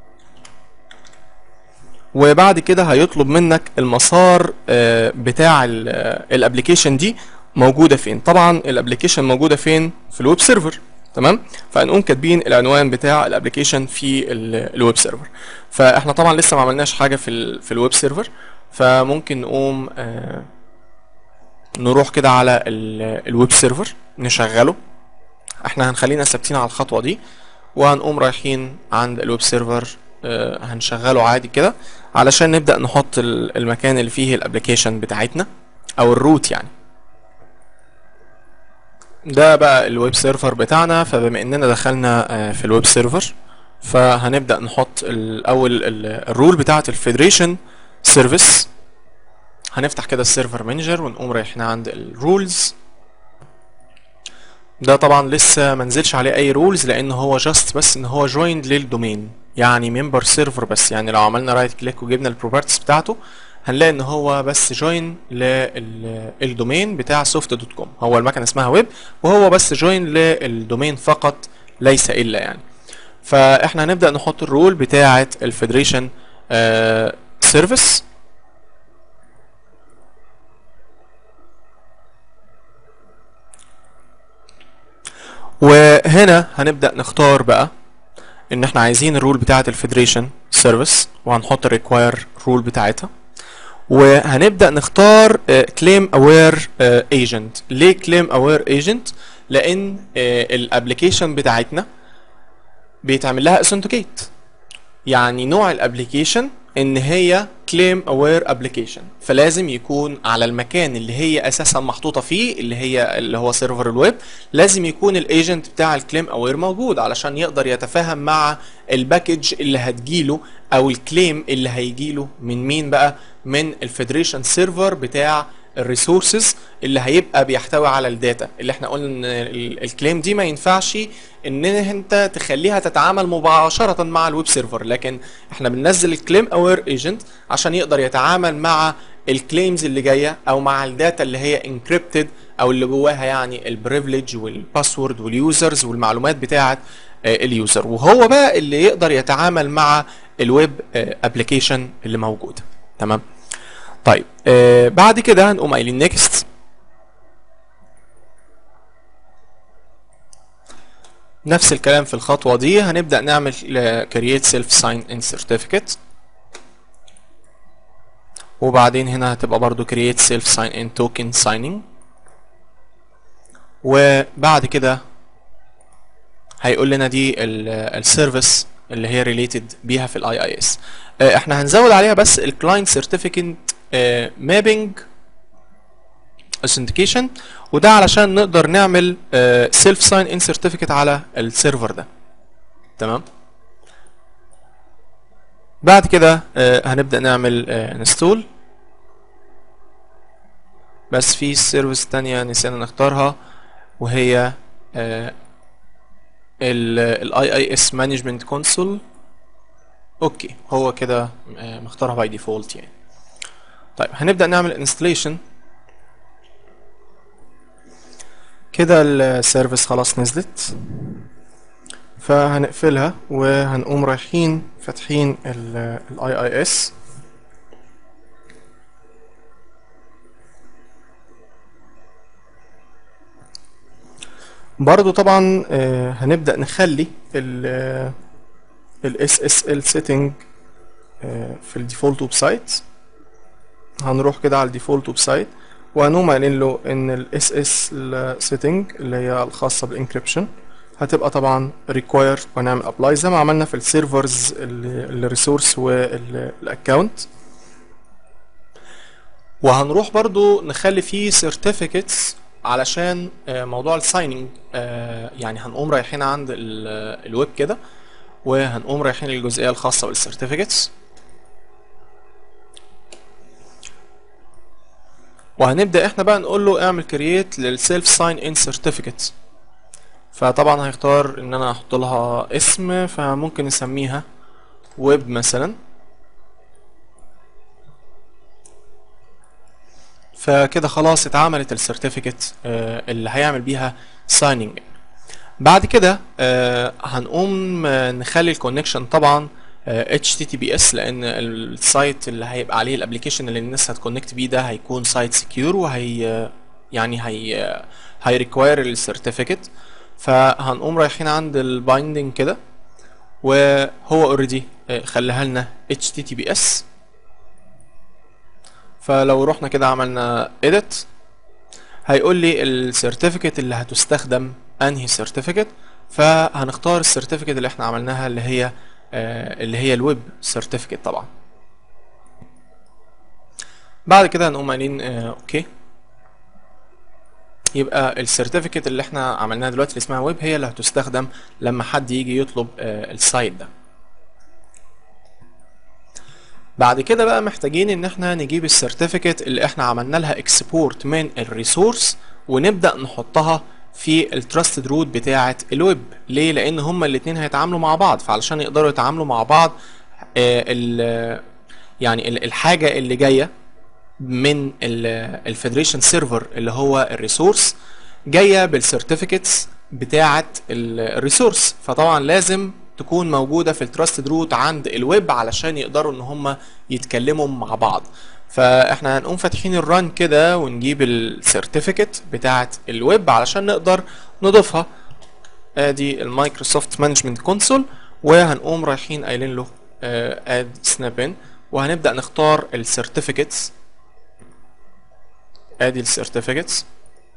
وبعد كده هيطلب منك المسار بتاع الابلكيشن دي موجوده فين طبعا الابلكيشن موجوده فين في الويب سيرفر تمام فهنقوم كاتبين العنوان بتاع الابلكيشن في الويب سيرفر فاحنا طبعا لسه ما عملناش حاجه في ال في الويب سيرفر فممكن نقوم آه نروح كده على الويب سيرفر نشغله احنا هنخلينا ثابتين على الخطوه دي وهنقوم رايحين عند الويب سيرفر آه هنشغله عادي كده علشان نبدا نحط المكان اللي فيه الابلكيشن بتاعتنا او الروت يعني ده بقى الويب سيرفر بتاعنا فبما اننا دخلنا آه في الويب سيرفر فهنبدا نحط الاول الرول بتاعه الفيدريشن سيرفيس هنفتح كده السيرفر مانجر ونقوم رايحين عند الرولز ده طبعا لسه ما نزلش عليه اي رولز لان هو جاست بس ان هو جويند للدومين يعني ممبر سيرفر بس يعني لو عملنا رايت كليك وجبنا البروبرتيز بتاعته هنلاقي ان هو بس جوين للدومين بتاع سوفت دوت كوم هو المكنه اسمها ويب وهو بس جوين للدومين فقط ليس الا يعني فاحنا هنبدا نحط الرول بتاعه الفيدريشن سيرفيس وهنا هنبدا نختار بقى ان احنا عايزين الرول بتاعه الفيدريشن سيرفيس وهنحط الريكواير رول بتاعتها وهنبدا نختار كليم اوير ايجنت ليه كليم اوير ايجنت لان الابلكيشن بتاعتنا بيتعمل لها اثنتيكيت يعني نوع الابلكيشن ان هي كليم اوير ابلكيشن فلازم يكون على المكان اللي هي اساسا محطوطه فيه اللي هي اللي هو سيرفر الويب لازم يكون الايجنت بتاع الكليم اوير موجود علشان يقدر يتفاهم مع الباكج اللي هتجيله او الكليم اللي هيجيله من مين بقى من الفيدريشن سيرفر بتاع الريسورسز اللي هيبقى بيحتوي على الداتا اللي احنا قلنا ان الكليم دي ما ينفعش ان انت تخليها تتعامل مباشره مع الويب سيرفر لكن احنا بننزل الكليم اوير ايجنت عشان يقدر يتعامل مع الكليمز اللي جايه او مع الداتا اللي هي انكريبتد او اللي جواها يعني البريفليج والباسورد واليوزرز والمعلومات بتاعه اليوزر وهو بقى اللي يقدر يتعامل مع الويب ابلكيشن اللي موجوده تمام طيب آه بعد كده هنقوم قايلين نيكست نفس الكلام في الخطوه دي هنبدا نعمل create self sign in certificate وبعدين هنا هتبقى برضو create self sign in token signing وبعد كده هيقول لنا دي السيرفيس اللي هي ريليتد بيها في الاي اي اس احنا هنزود عليها بس الكلاينت سيرتيفيكت مابينج authentication وده علشان نقدر نعمل سيلف ساين ان سيرتيفيكت على السيرفر ده تمام بعد كده هنبدا نعمل انستول بس في سيرفيس تانية نسينا نختارها وهي الاي اي اس مانجمنت كونسول اوكي هو كده مختارها باي ديفولت يعني طيب هنبدا نعمل انستليشن كده السيرفيس خلاص نزلت فهنقفلها وهنقوم رايحين فاتحين الاي اي اس برضو طبعا هنبدأ نخلي ال SSL setting في الديفولت ويب سايت هنروح كده على الديفولت ويب سايت وهنقوم قايلين له ان ال SSL setting اللي هي الخاصة بالانكريبشن هتبقى طبعا require ونعمل apply زي ما عملنا في السيرفرز الريسورس والاكونت وهنروح برضو نخلي فيه certificates علشان موضوع السايننج يعني هنقوم رايحين عند الويب كده وهنقوم رايحين للجزئيه الخاصه بالسيرتيفيكتس وهنبدا احنا بقى نقول له اعمل كرييت للسيلف ساين ان سيرتيفيكت فطبعا هيختار ان انا احط لها اسم فممكن نسميها ويب مثلا فكده خلاص اتعملت السيرتيفيكت اللي هيعمل بيها سايننج بعد كده هنقوم نخلي الكونكشن طبعا HTTPS لان السايت اللي هيبقى عليه الابلكيشن اللي الناس هتكونكت بيه ده هيكون سايت سكيور وهي يعني هي هي ريكواير السيرتيفيكت فهنقوم رايحين عند البايندنج كده وهو اوريدي خلاها لنا HTTPS فلو رحنا كده عملنا edit هيقول لي السيرتيفيكت اللي هتستخدم انهي سيرتيفيكت فهنختار السيرتيفيكت اللي احنا عملناها اللي هي آه اللي هي الويب سيرتيفيكت طبعا بعد كده هنقوم قايلين آه اوكي يبقى السيرتيفيكت اللي احنا عملناها دلوقتي اللي اسمها ويب هي اللي هتستخدم لما حد يجي يطلب آه السايت ده بعد كده بقى محتاجين ان احنا نجيب السيرتيفيكت اللي احنا عملنا لها اكسبورت من الريسورس ونبدا نحطها في التراستد روت بتاعه الويب ليه لان هما الاثنين هيتعاملوا مع بعض فعلشان يقدروا يتعاملوا مع بعض آه ال يعني ال الحاجه اللي جايه من الفيدريشن سيرفر اللي هو الريسورس جايه بالسيرتيفيكتس بتاعه الريسورس فطبعا لازم تكون موجوده في التراستد روت عند الويب علشان يقدروا ان هم يتكلموا مع بعض فاحنا هنقوم فاتحين الران كده ونجيب السيرتيفيكت بتاعه الويب علشان نقدر نضيفها ادي المايكروسوفت مانجمنت كونسول وهنقوم رايحين قايلين له اد سناب ان وهنبدا نختار السيرتيفيكتس ادي السيرتيفيكتس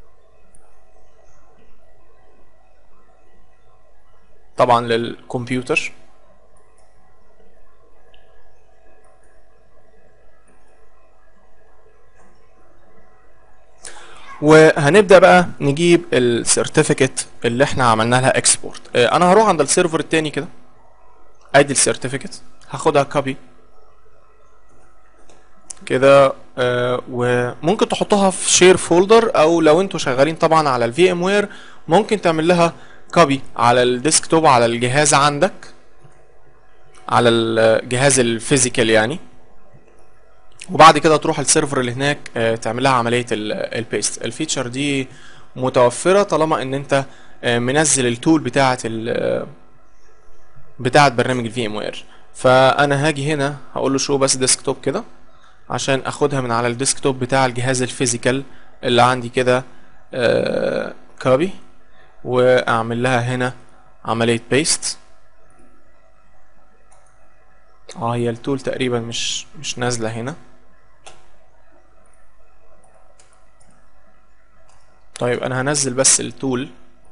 طبعا للكمبيوتر وهنبدا بقى نجيب السيرتيفيكت اللي احنا عملنا لها اكسبورت اه انا هروح عند السيرفر التاني كده ادي السيرتيفيكت هاخدها كوبي كده اه وممكن تحطها في شير فولدر او لو انتوا شغالين طبعا على الفي ام وير ممكن تعمل لها كوبي على الديسكتوب على الجهاز عندك على الجهاز الفيزيكال يعني وبعد كده تروح السيرفر اللي هناك آه، تعمل لها عمليه البيست الفيتشر دي متوفره طالما ان انت آه، منزل التول بتاعه ال بتاعه برنامج الفي ام وير فانا هاجي هنا هقول له شو بس ديسكتوب كده عشان اخدها من على الديسكتوب بتاع الجهاز الفيزيكال اللي عندي كده كوبي واعمل لها هنا عمليه بيست اه هي التول تقريبا مش مش نازله هنا طيب انا هنزل بس التول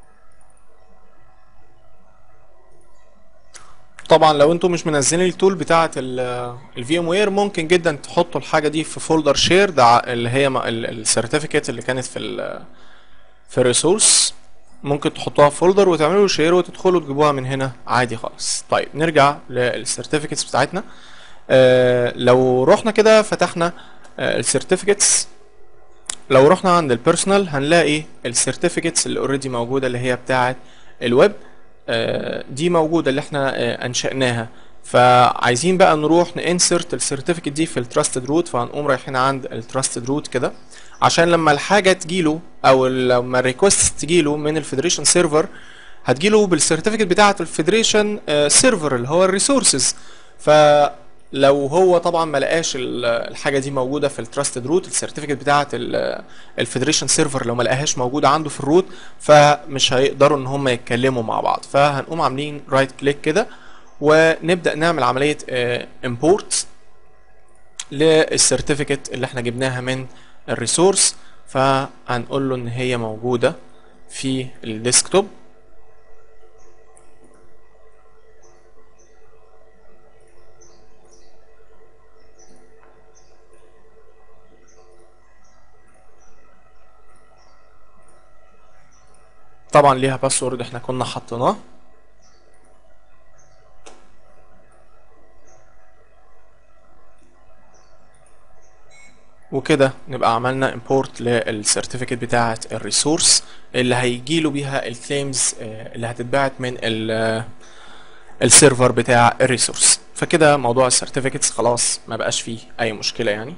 طبعا لو انتم مش منزلين التول بتاعه الفي ام وير ممكن جدا تحطوا الحاجه دي في فولدر شير ده اللي هي السيرتيفيكت اللي كانت في ال في الريسورس ممكن تحطوها في فولدر وتعملوا شير وتدخلوا تجيبوها من هنا عادي خالص طيب نرجع للسيرتيفيكتس بتاعتنا آه لو رحنا كده فتحنا آه السيرتيفيكتس لو رحنا عند البيرسونال هنلاقي السيرتيفيكتس اللي اوريدي موجوده اللي هي بتاعه الويب آه دي موجوده اللي احنا آه انشأناها فعايزين بقى نروح نانسرت السيرتيفيكت دي في التراستد روت فهنقوم رايحين عند التراستد روت كده عشان لما الحاجه تجيله او لما الريكوست تجيله من الفيدريشن سيرفر هتجيله بالسيرتيفيكت بتاعه الفيدريشن سيرفر اللي هو الريسورسز فلو هو طبعا ما لقاش الحاجه دي موجوده في التراستد روت السيرتيفيكت بتاعه الفيدريشن سيرفر لو ما لقاهاش موجوده عنده في الروت فمش هيقدروا ان هم يتكلموا مع بعض فهنقوم عاملين رايت كليك كده ونبدا نعمل عمليه امبورت للسيرتيفيكت اللي احنا جبناها من الريسورس فهنقول له ان هي موجودة في الديسكتوب طبعا ليها باسورد احنا كنا حطيناه وكده نبقى عملنا import للسيرتيفيكت بتاعه الريسورس اللي هيجي له بيها الكليمز اللي هتتبعت من السيرفر بتاع الريسورس فكده موضوع السيرتيفيكتس خلاص ما بقاش فيه اي مشكله يعني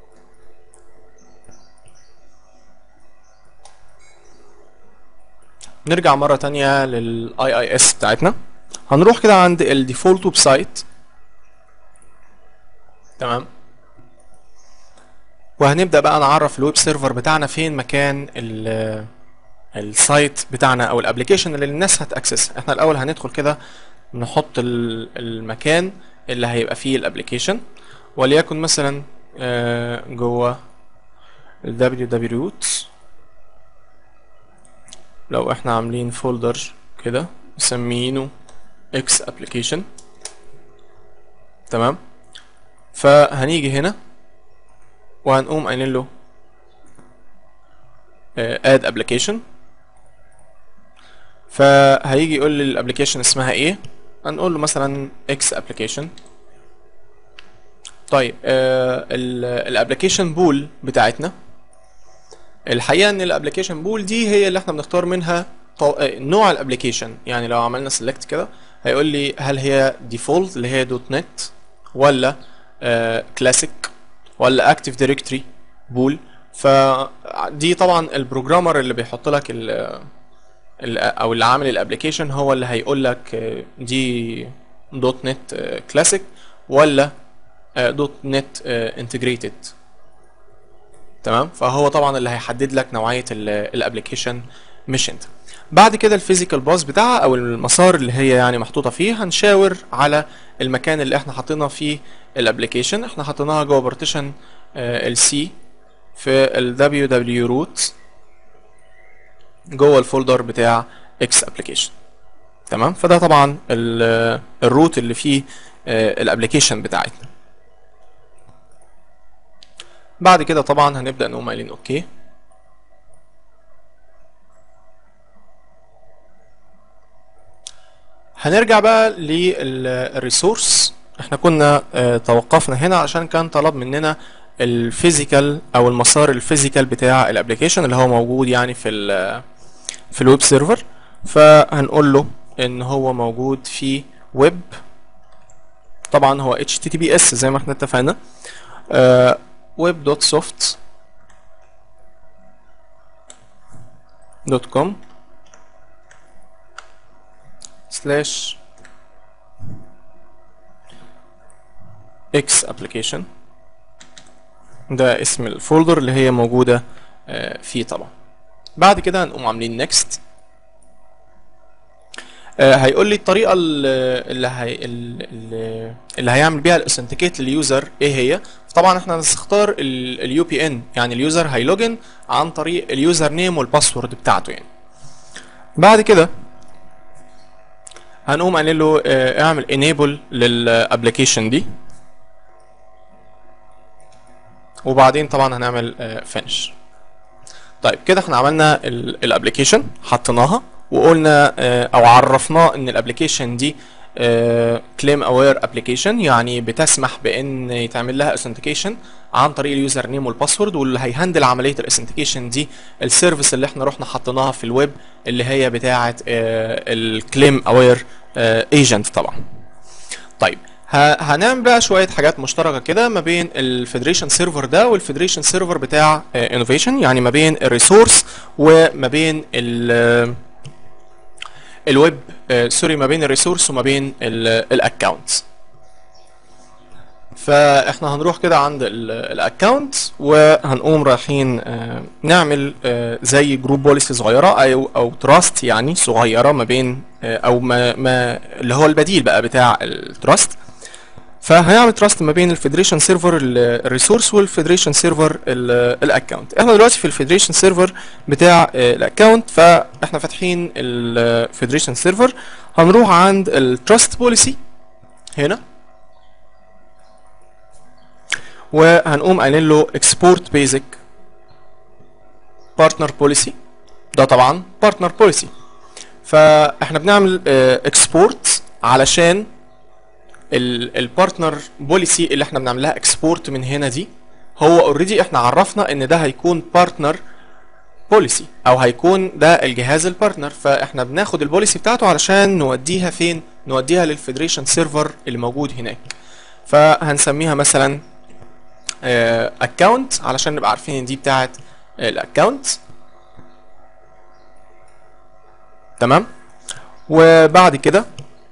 نرجع مره تانية للاي اي اس بتاعتنا هنروح كده عند الديفولت ويب سايت تمام وهنبدا بقى نعرف الويب سيرفر بتاعنا فين مكان السايت بتاعنا او الابلكيشن اللي الناس هتاكسسها احنا الاول هندخل كده نحط المكان اللي هيبقى فيه الابلكيشن وليكن مثلا جوه ال www root لو احنا عاملين فولدر كده مسمينه x application تمام فهنيجي هنا وهنقوم قايلين له اد ابلكيشن فهيجي يقول لي الابلكيشن اسمها ايه هنقول له مثلا اكس ابلكيشن طيب الابلكيشن بول بتاعتنا الحقيقه ان الابلكيشن بول دي هي اللي احنا بنختار منها نوع الابلكيشن يعني لو عملنا سيلكت كده هيقول لي هل هي ديفولت اللي هي دوت نت ولا كلاسيك ولا اكتيف دايركتوري بول فدي طبعا البروجرامر اللي بيحط لك ال او اللي عامل الابلكيشن هو اللي هيقول لك دي دوت نت كلاسيك ولا دوت نت انتجريتد تمام فهو طبعا اللي هيحدد لك نوعيه الابلكيشن مش انت بعد كده الفيزيكال باص بتاعها او المسار اللي هي يعني محطوطه فيه هنشاور على المكان اللي احنا حاطينه فيه الابلكيشن احنا حطيناها جوه بارتيشن السي في ال www root جوه الفولدر بتاع x application تمام فده طبعا الروت اللي فيه الابلكيشن بتاعتنا بعد كده طبعا هنبدا نقوم قايلين اوكي هنرجع بقى للريسورس احنا كنا اه توقفنا هنا عشان كان طلب مننا الفيزيكال او المسار الفيزيكال بتاع الابلكيشن اللي هو موجود يعني في ال في الويب سيرفر فهنقول له ان هو موجود في ويب طبعا هو HTTPS زي ما احنا اتفقنا اه web.soft دوت كوم سلاش اكس ابلكيشن ده اسم الفولدر اللي هي موجودة آه، فيه طبعا بعد كده هنقوم عاملين نيكست هيقول لي الطريقة ال- اللي هي ال- اللي هيعمل بيها الاوثنتيكيت لليوزر ايه هي طبعا احنا هنختار اليو بي ان يعني اليوزر هيلوجن عن طريق اليوزر نيم والباسورد بتاعته يعني بعد كده هنقوم قايلين له آه، اعمل انيبل للابلكيشن دي وبعدين طبعا هنعمل فينش طيب كده احنا عملنا الابلكيشن حطيناها وقلنا آه، او عرفناه ان الابلكيشن دي كليم اوير ابلكيشن يعني بتسمح بان يتعمل لها اوثنتيكيشن عن طريق اليوزر نيم والباسورد واللي هيهندل عمليه الاوثنتيكيشن دي السيرفيس اللي احنا رحنا حطيناها في الويب اللي هي بتاعه الكليم اوير ايجنت طبعا طيب ه- هنعمل بقى شويه حاجات مشتركه كده ما بين الفيدريشن سيرفر ده والفيدريشن سيرفر بتاع انوفيشن يعني ما بين الريسورس وما بين ال الويب آه، سوري ما بين الريسورس وما بين الاكونت فاحنا هنروح كده عند الاكونت وهنقوم رايحين آه، نعمل آه، زي جروب بوليسي صغيره او او تراست يعني صغيره ما بين آه، او ما ما اللي هو البديل بقى بتاع التراست فهنعمل تراست ما بين الفيدريشن سيرفر الريسورس والفيدريشن سيرفر الاكونت احنا دلوقتي في الفيدريشن سيرفر بتاع الاكونت فاحنا فاتحين الفيدريشن سيرفر هنروح عند التراست بوليسي هنا وهنقوم قايلين له export basic partner policy ده طبعا partner policy فاحنا بنعمل اكسبورت علشان البارتنر بوليسي اللي احنا بنعمل لها اكسبورت من هنا دي هو اوريدي احنا عرفنا ان ده هيكون بارتنر بوليسي او هيكون ده الجهاز البارتنر فاحنا بناخد البوليسي بتاعته علشان نوديها فين نوديها للفيدريشن سيرفر اللي موجود هناك فهنسميها مثلا اكونت علشان نبقى عارفين ان دي بتاعه الاكونت تمام وبعد كده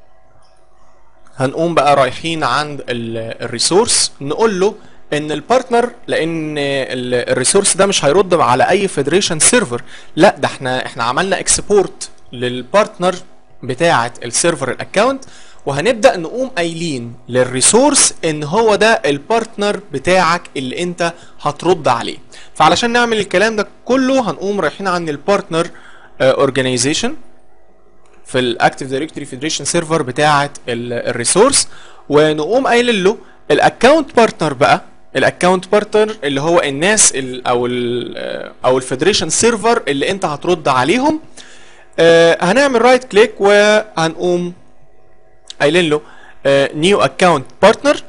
هنقوم بقى رايحين عند الريسورس نقول له ان البارتنر لان الريسورس ده مش هيرد على اي فيدريشن سيرفر لا ده احنا احنا عملنا اكسبورت للبارتنر بتاعه السيرفر الاكونت وهنبدا نقوم قايلين للريسورس ان هو ده البارتنر بتاعك اللي انت هترد عليه فعلشان نعمل الكلام ده كله هنقوم رايحين عند البارتنر اورجانيزيشن في الاكتيف دايركتوري فيدريشن سيرفر بتاعه الريسورس ونقوم قايل له الاكونت بارتنر بقى الاكونت بارتنر اللي هو الناس ال او ال او الفيدريشن سيرفر اللي انت هترد عليهم آه هنعمل رايت كليك وهنقوم قايلين له نيو اكونت بارتنر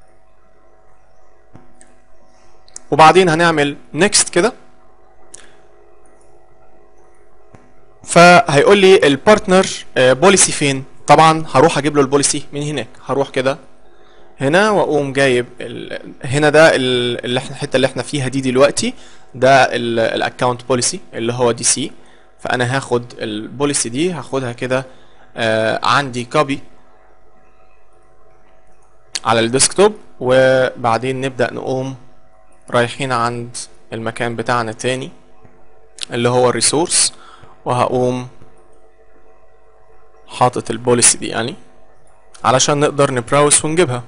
وبعدين هنعمل نيكست كده فهيقول لي البارتنر بوليسي فين طبعا هروح اجيب له البوليسي من هناك هروح كده هنا واقوم جايب ال... هنا ده ال- اللي احنا الحته اللي احنا فيها دي دلوقتي ده الاكونت بوليسي اللي هو دي سي فانا هاخد البوليسي دي هاخدها كده آه عندي كوبي على الديسكتوب وبعدين نبدا نقوم رايحين عند المكان بتاعنا تاني اللي هو الريسورس وهقوم حاطط البوليسي دي يعني علشان نقدر نبراوس ونجيبها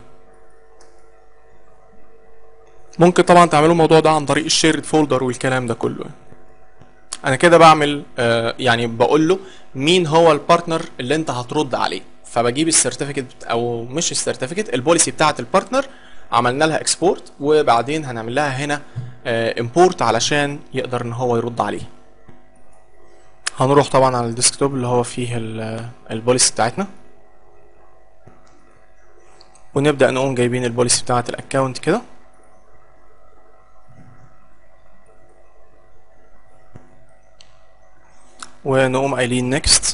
ممكن طبعا تعملوا الموضوع ده عن طريق الشيرد فولدر والكلام ده كله انا كده بعمل آه يعني بقول له مين هو البارتنر اللي انت هترد عليه فبجيب السيرتيفيكت او مش السيرتيفيكت البوليسي بتاعه البارتنر عملنا لها اكسبورت وبعدين هنعمل لها هنا امبورت علشان يقدر ان هو يرد عليه هنروح طبعا على الديسكتوب اللي هو فيه البوليسي بتاعتنا ونبدا نقوم جايبين البوليسي بتاعه الاكونت كده ونقوم قايلين نيكست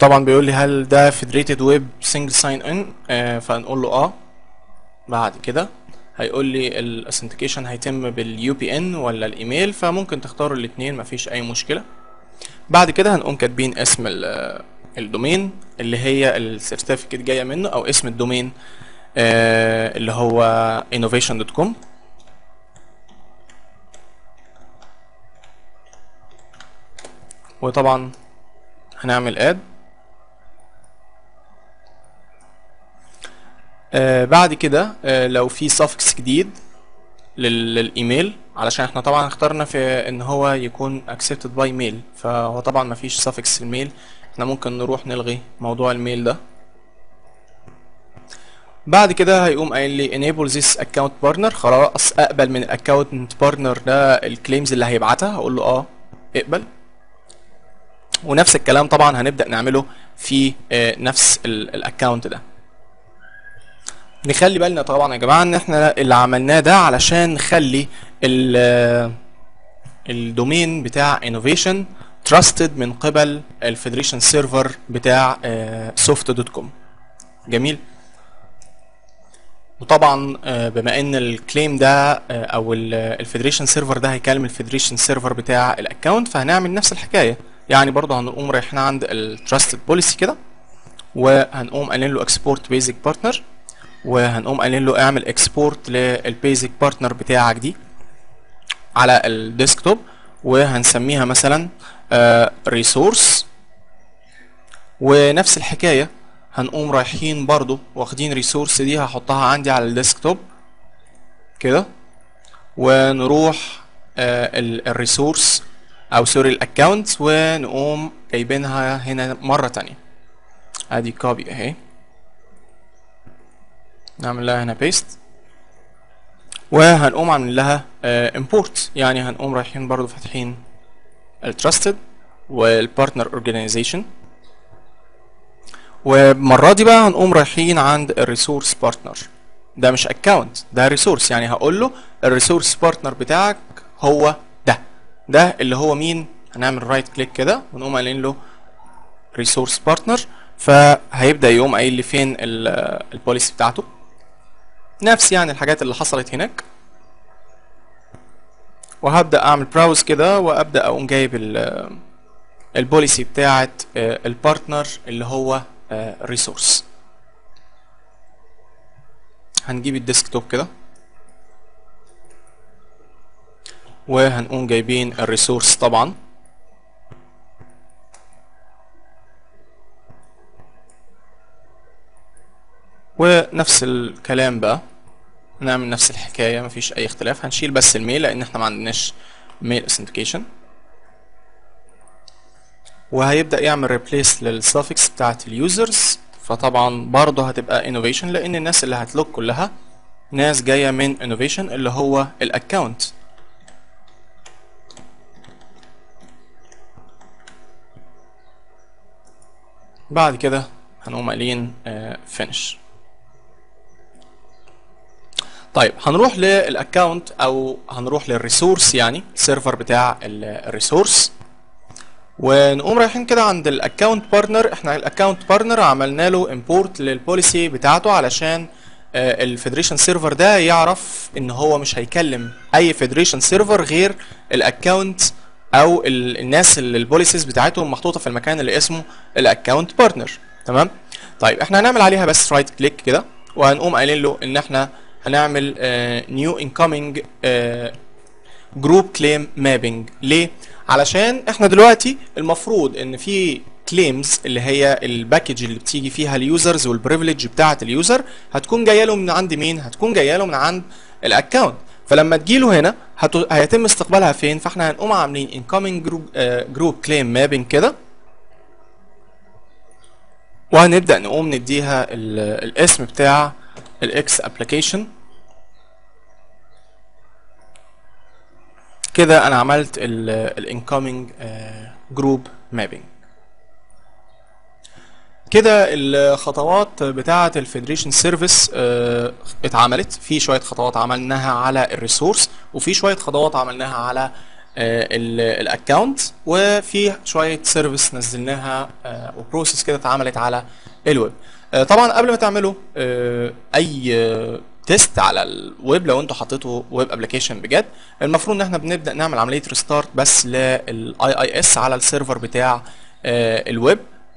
طبعا بيقول لي هل ده فيدريتد ويب سنجل ساين ان فهنقول له اه بعد كده هيقول لي الاثنتيكيشن هيتم باليو بي ان ولا الايميل فممكن تختاروا الاثنين مفيش اي مشكله بعد كده هنقوم كاتبين اسم ال- الدومين اللي هي السيرتيفيكت جايه منه او اسم الدومين آه، اللي هو innovation.com وطبعا هنعمل اد آه بعد كده آه لو في suffix جديد لل- للايميل علشان احنا طبعا اخترنا في ان هو يكون accepted by mail فهو طبعا مفيش suffix الميل احنا ممكن نروح نلغي موضوع الميل ده بعد كده هيقوم قايل لي enable this account partner خلاص اقبل من الاكونت بارتنر ده الكليمز اللي هيبعتها هقول له اه اقبل ونفس الكلام طبعا هنبدأ نعمله في آه، نفس الاكونت ده نخلي بالنا طبعا يا جماعه ان احنا اللي عملناه ده علشان نخلي ال- الدومين بتاع innovation trusted من قبل الفيدريشن سيرفر بتاع سوفت دوت كوم جميل وطبعا آه، بما ان الكليم ده آه، او الفيدريشن سيرفر ده هيكلم الفيدريشن سيرفر بتاع الاكونت فهنعمل نفس الحكايه يعني برضه هنقوم رايحين عند التراستد بوليسي كده وهنقوم قايلين له اكسبورت بيزك بارتنر وهنقوم قايلين له اعمل اكسبورت للبيزك بارتنر بتاعك دي على الديسكتوب وهنسميها مثلا ريسورس ونفس الحكايه هنقوم رايحين برضو واخدين ريسورس دي هحطها عندي على الديسكتوب كده ونروح الريسورس او سوري الاكونت ونقوم جايبينها هنا مره تانية ادي كوبي اهي نعمل لها هنا بيست وهنقوم عاملين لها امبورت يعني هنقوم رايحين برضو فاتحين التراستد والبارتنر اورجانيزيشن والمره دي بقى هنقوم رايحين عند الريسورس بارتنر ده مش اكونت ده ريسورس يعني هقول له الريسورس بارتنر بتاعك هو ده ده اللي هو مين هنعمل رايت كليك كده ونقوم قايلين له ريسورس بارتنر فهيبدا يقوم قايل لي فين البوليسي بتاعته نفس يعني الحاجات اللي حصلت هناك وهبدا اعمل براوز كده وابدا اقوم جايب البوليسي بتاعت البارتنر اللي هو ريسورس هنجيب الديسكتوب كده وهنقوم جايبين الريسورس طبعا ونفس الكلام بقى نعمل نفس الحكايه مفيش اي اختلاف هنشيل بس الميل لان احنا ما عندناش ميل اثنتيكيشن وهيبدا يعمل ريبليس للسافكس بتاعت اليوزرز فطبعا برضه هتبقى انوفيشن لان الناس اللي هتلوج كلها ناس جايه من انوفيشن اللي هو الاكونت بعد كده هنقوم قايلين فينش طيب هنروح للاكونت او هنروح للريسورس يعني السيرفر بتاع الريسورس ونقوم رايحين كده عند الاكونت بارتنر احنا الاكونت بارتنر عملنا له امبورت للبوليسي بتاعته علشان الفيدريشن سيرفر ده يعرف ان هو مش هيكلم اي فيدريشن سيرفر غير الاكونت او الناس اللي البوليسيز بتاعتهم محطوطه في المكان اللي اسمه الاكونت بارتنر تمام طيب احنا هنعمل عليها بس رايت كليك كده وهنقوم قايلين له ان احنا هنعمل نيو انكoming جروب كليم مابينج ليه علشان احنا دلوقتي المفروض ان في كليمز اللي هي الباكج اللي بتيجي فيها اليوزرز والبريفليج بتاعه اليوزر هتكون جايه له من عند مين هتكون جايه له من عند الاكونت فلما تجيله هنا هتو... هيتم استقبالها فين فاحنا هنقوم عاملين incoming جروب جروب كليم مابينج كده وهنبدا نقوم نديها الاسم بتاع الاكس ابلكيشن كده انا عملت الانكoming جروب مابينج كده الخطوات بتاعه الفيدريشن سيرفيس اتعملت في شويه خطوات عملناها على الريسورس وفي شويه خطوات عملناها على الاكونت وفي شويه سيرفيس نزلناها وبروسيس كده اتعملت على الويب آه، طبعا قبل ما تعملوا آه، اي تيست على الويب لو انتوا حطيتوا ويب ابلكيشن بجد المفروض ان احنا بنبدا نعمل عمليه ريستارت بس للاي اي اس على السيرفر بتاع آه، الويب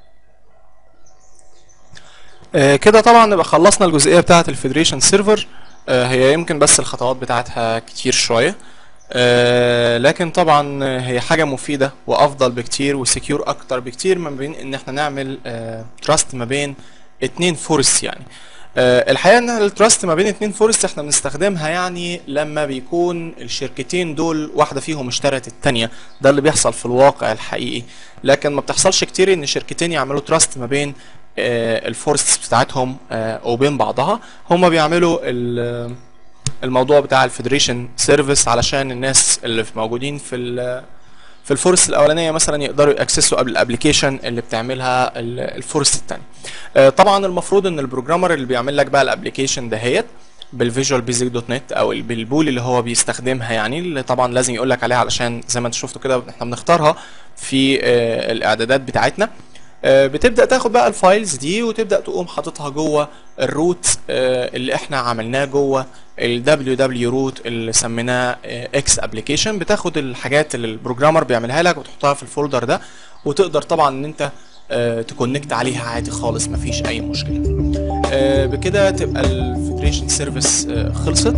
آه، كده طبعا نبقى خلصنا الجزئيه بتاعه الفيدريشن سيرفر هي يمكن بس الخطوات بتاعتها كتير شويه آه، لكن طبعا هي حاجه مفيده وافضل بكتير وسكيور اكتر بكتير ما بين ان احنا نعمل تراست ما بين اتنين فورست يعني آه، الحقيقه ان التراست ما بين اتنين فورست احنا بنستخدمها يعني لما بيكون الشركتين دول واحده فيهم اشترت التانيه ده اللي بيحصل في الواقع الحقيقي لكن ما بتحصلش كتير ان شركتين يعملوا تراست ما بين الفورست بتاعتهم آه، وبين بعضها هما بيعملوا ال- الموضوع بتاع الفيدريشن سيرفيس علشان الناس اللي في- موجودين في ال في الفورست الاولانيه مثلا يقدروا ياكسسوا قبل الابلكيشن اللي بتعملها ال- الفورست الثانيه آه، طبعا المفروض ان البروجرامر اللي بيعمل لك بقى الابلكيشن دهيت بالفيجوال بيزك دوت نت او ال- بالبول اللي هو بيستخدمها يعني اللي طبعا لازم يقول لك عليها علشان زي ما انت شفتوا كده احنا بنختارها في آه، الاعدادات بتاعتنا آه، بتبدا تاخد بقى الفايلز دي وتبدا تقوم حاططها جوه الروت آه، اللي احنا عملناه جوه ال www روت اللي سميناه اكس ابلكيشن بتاخد الحاجات اللي البروجرامر بيعملها لك وتحطها في الفولدر ده وتقدر طبعا ان انت آه، تكونكت عليها عادي خالص مفيش اي مشكله آه، بكده تبقى الفيدريشن سيرفيس خلصت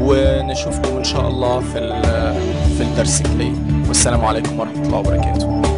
ونشوفكم ان شاء الله في ال- في الدرس الجاي والسلام عليكم ورحمه الله وبركاته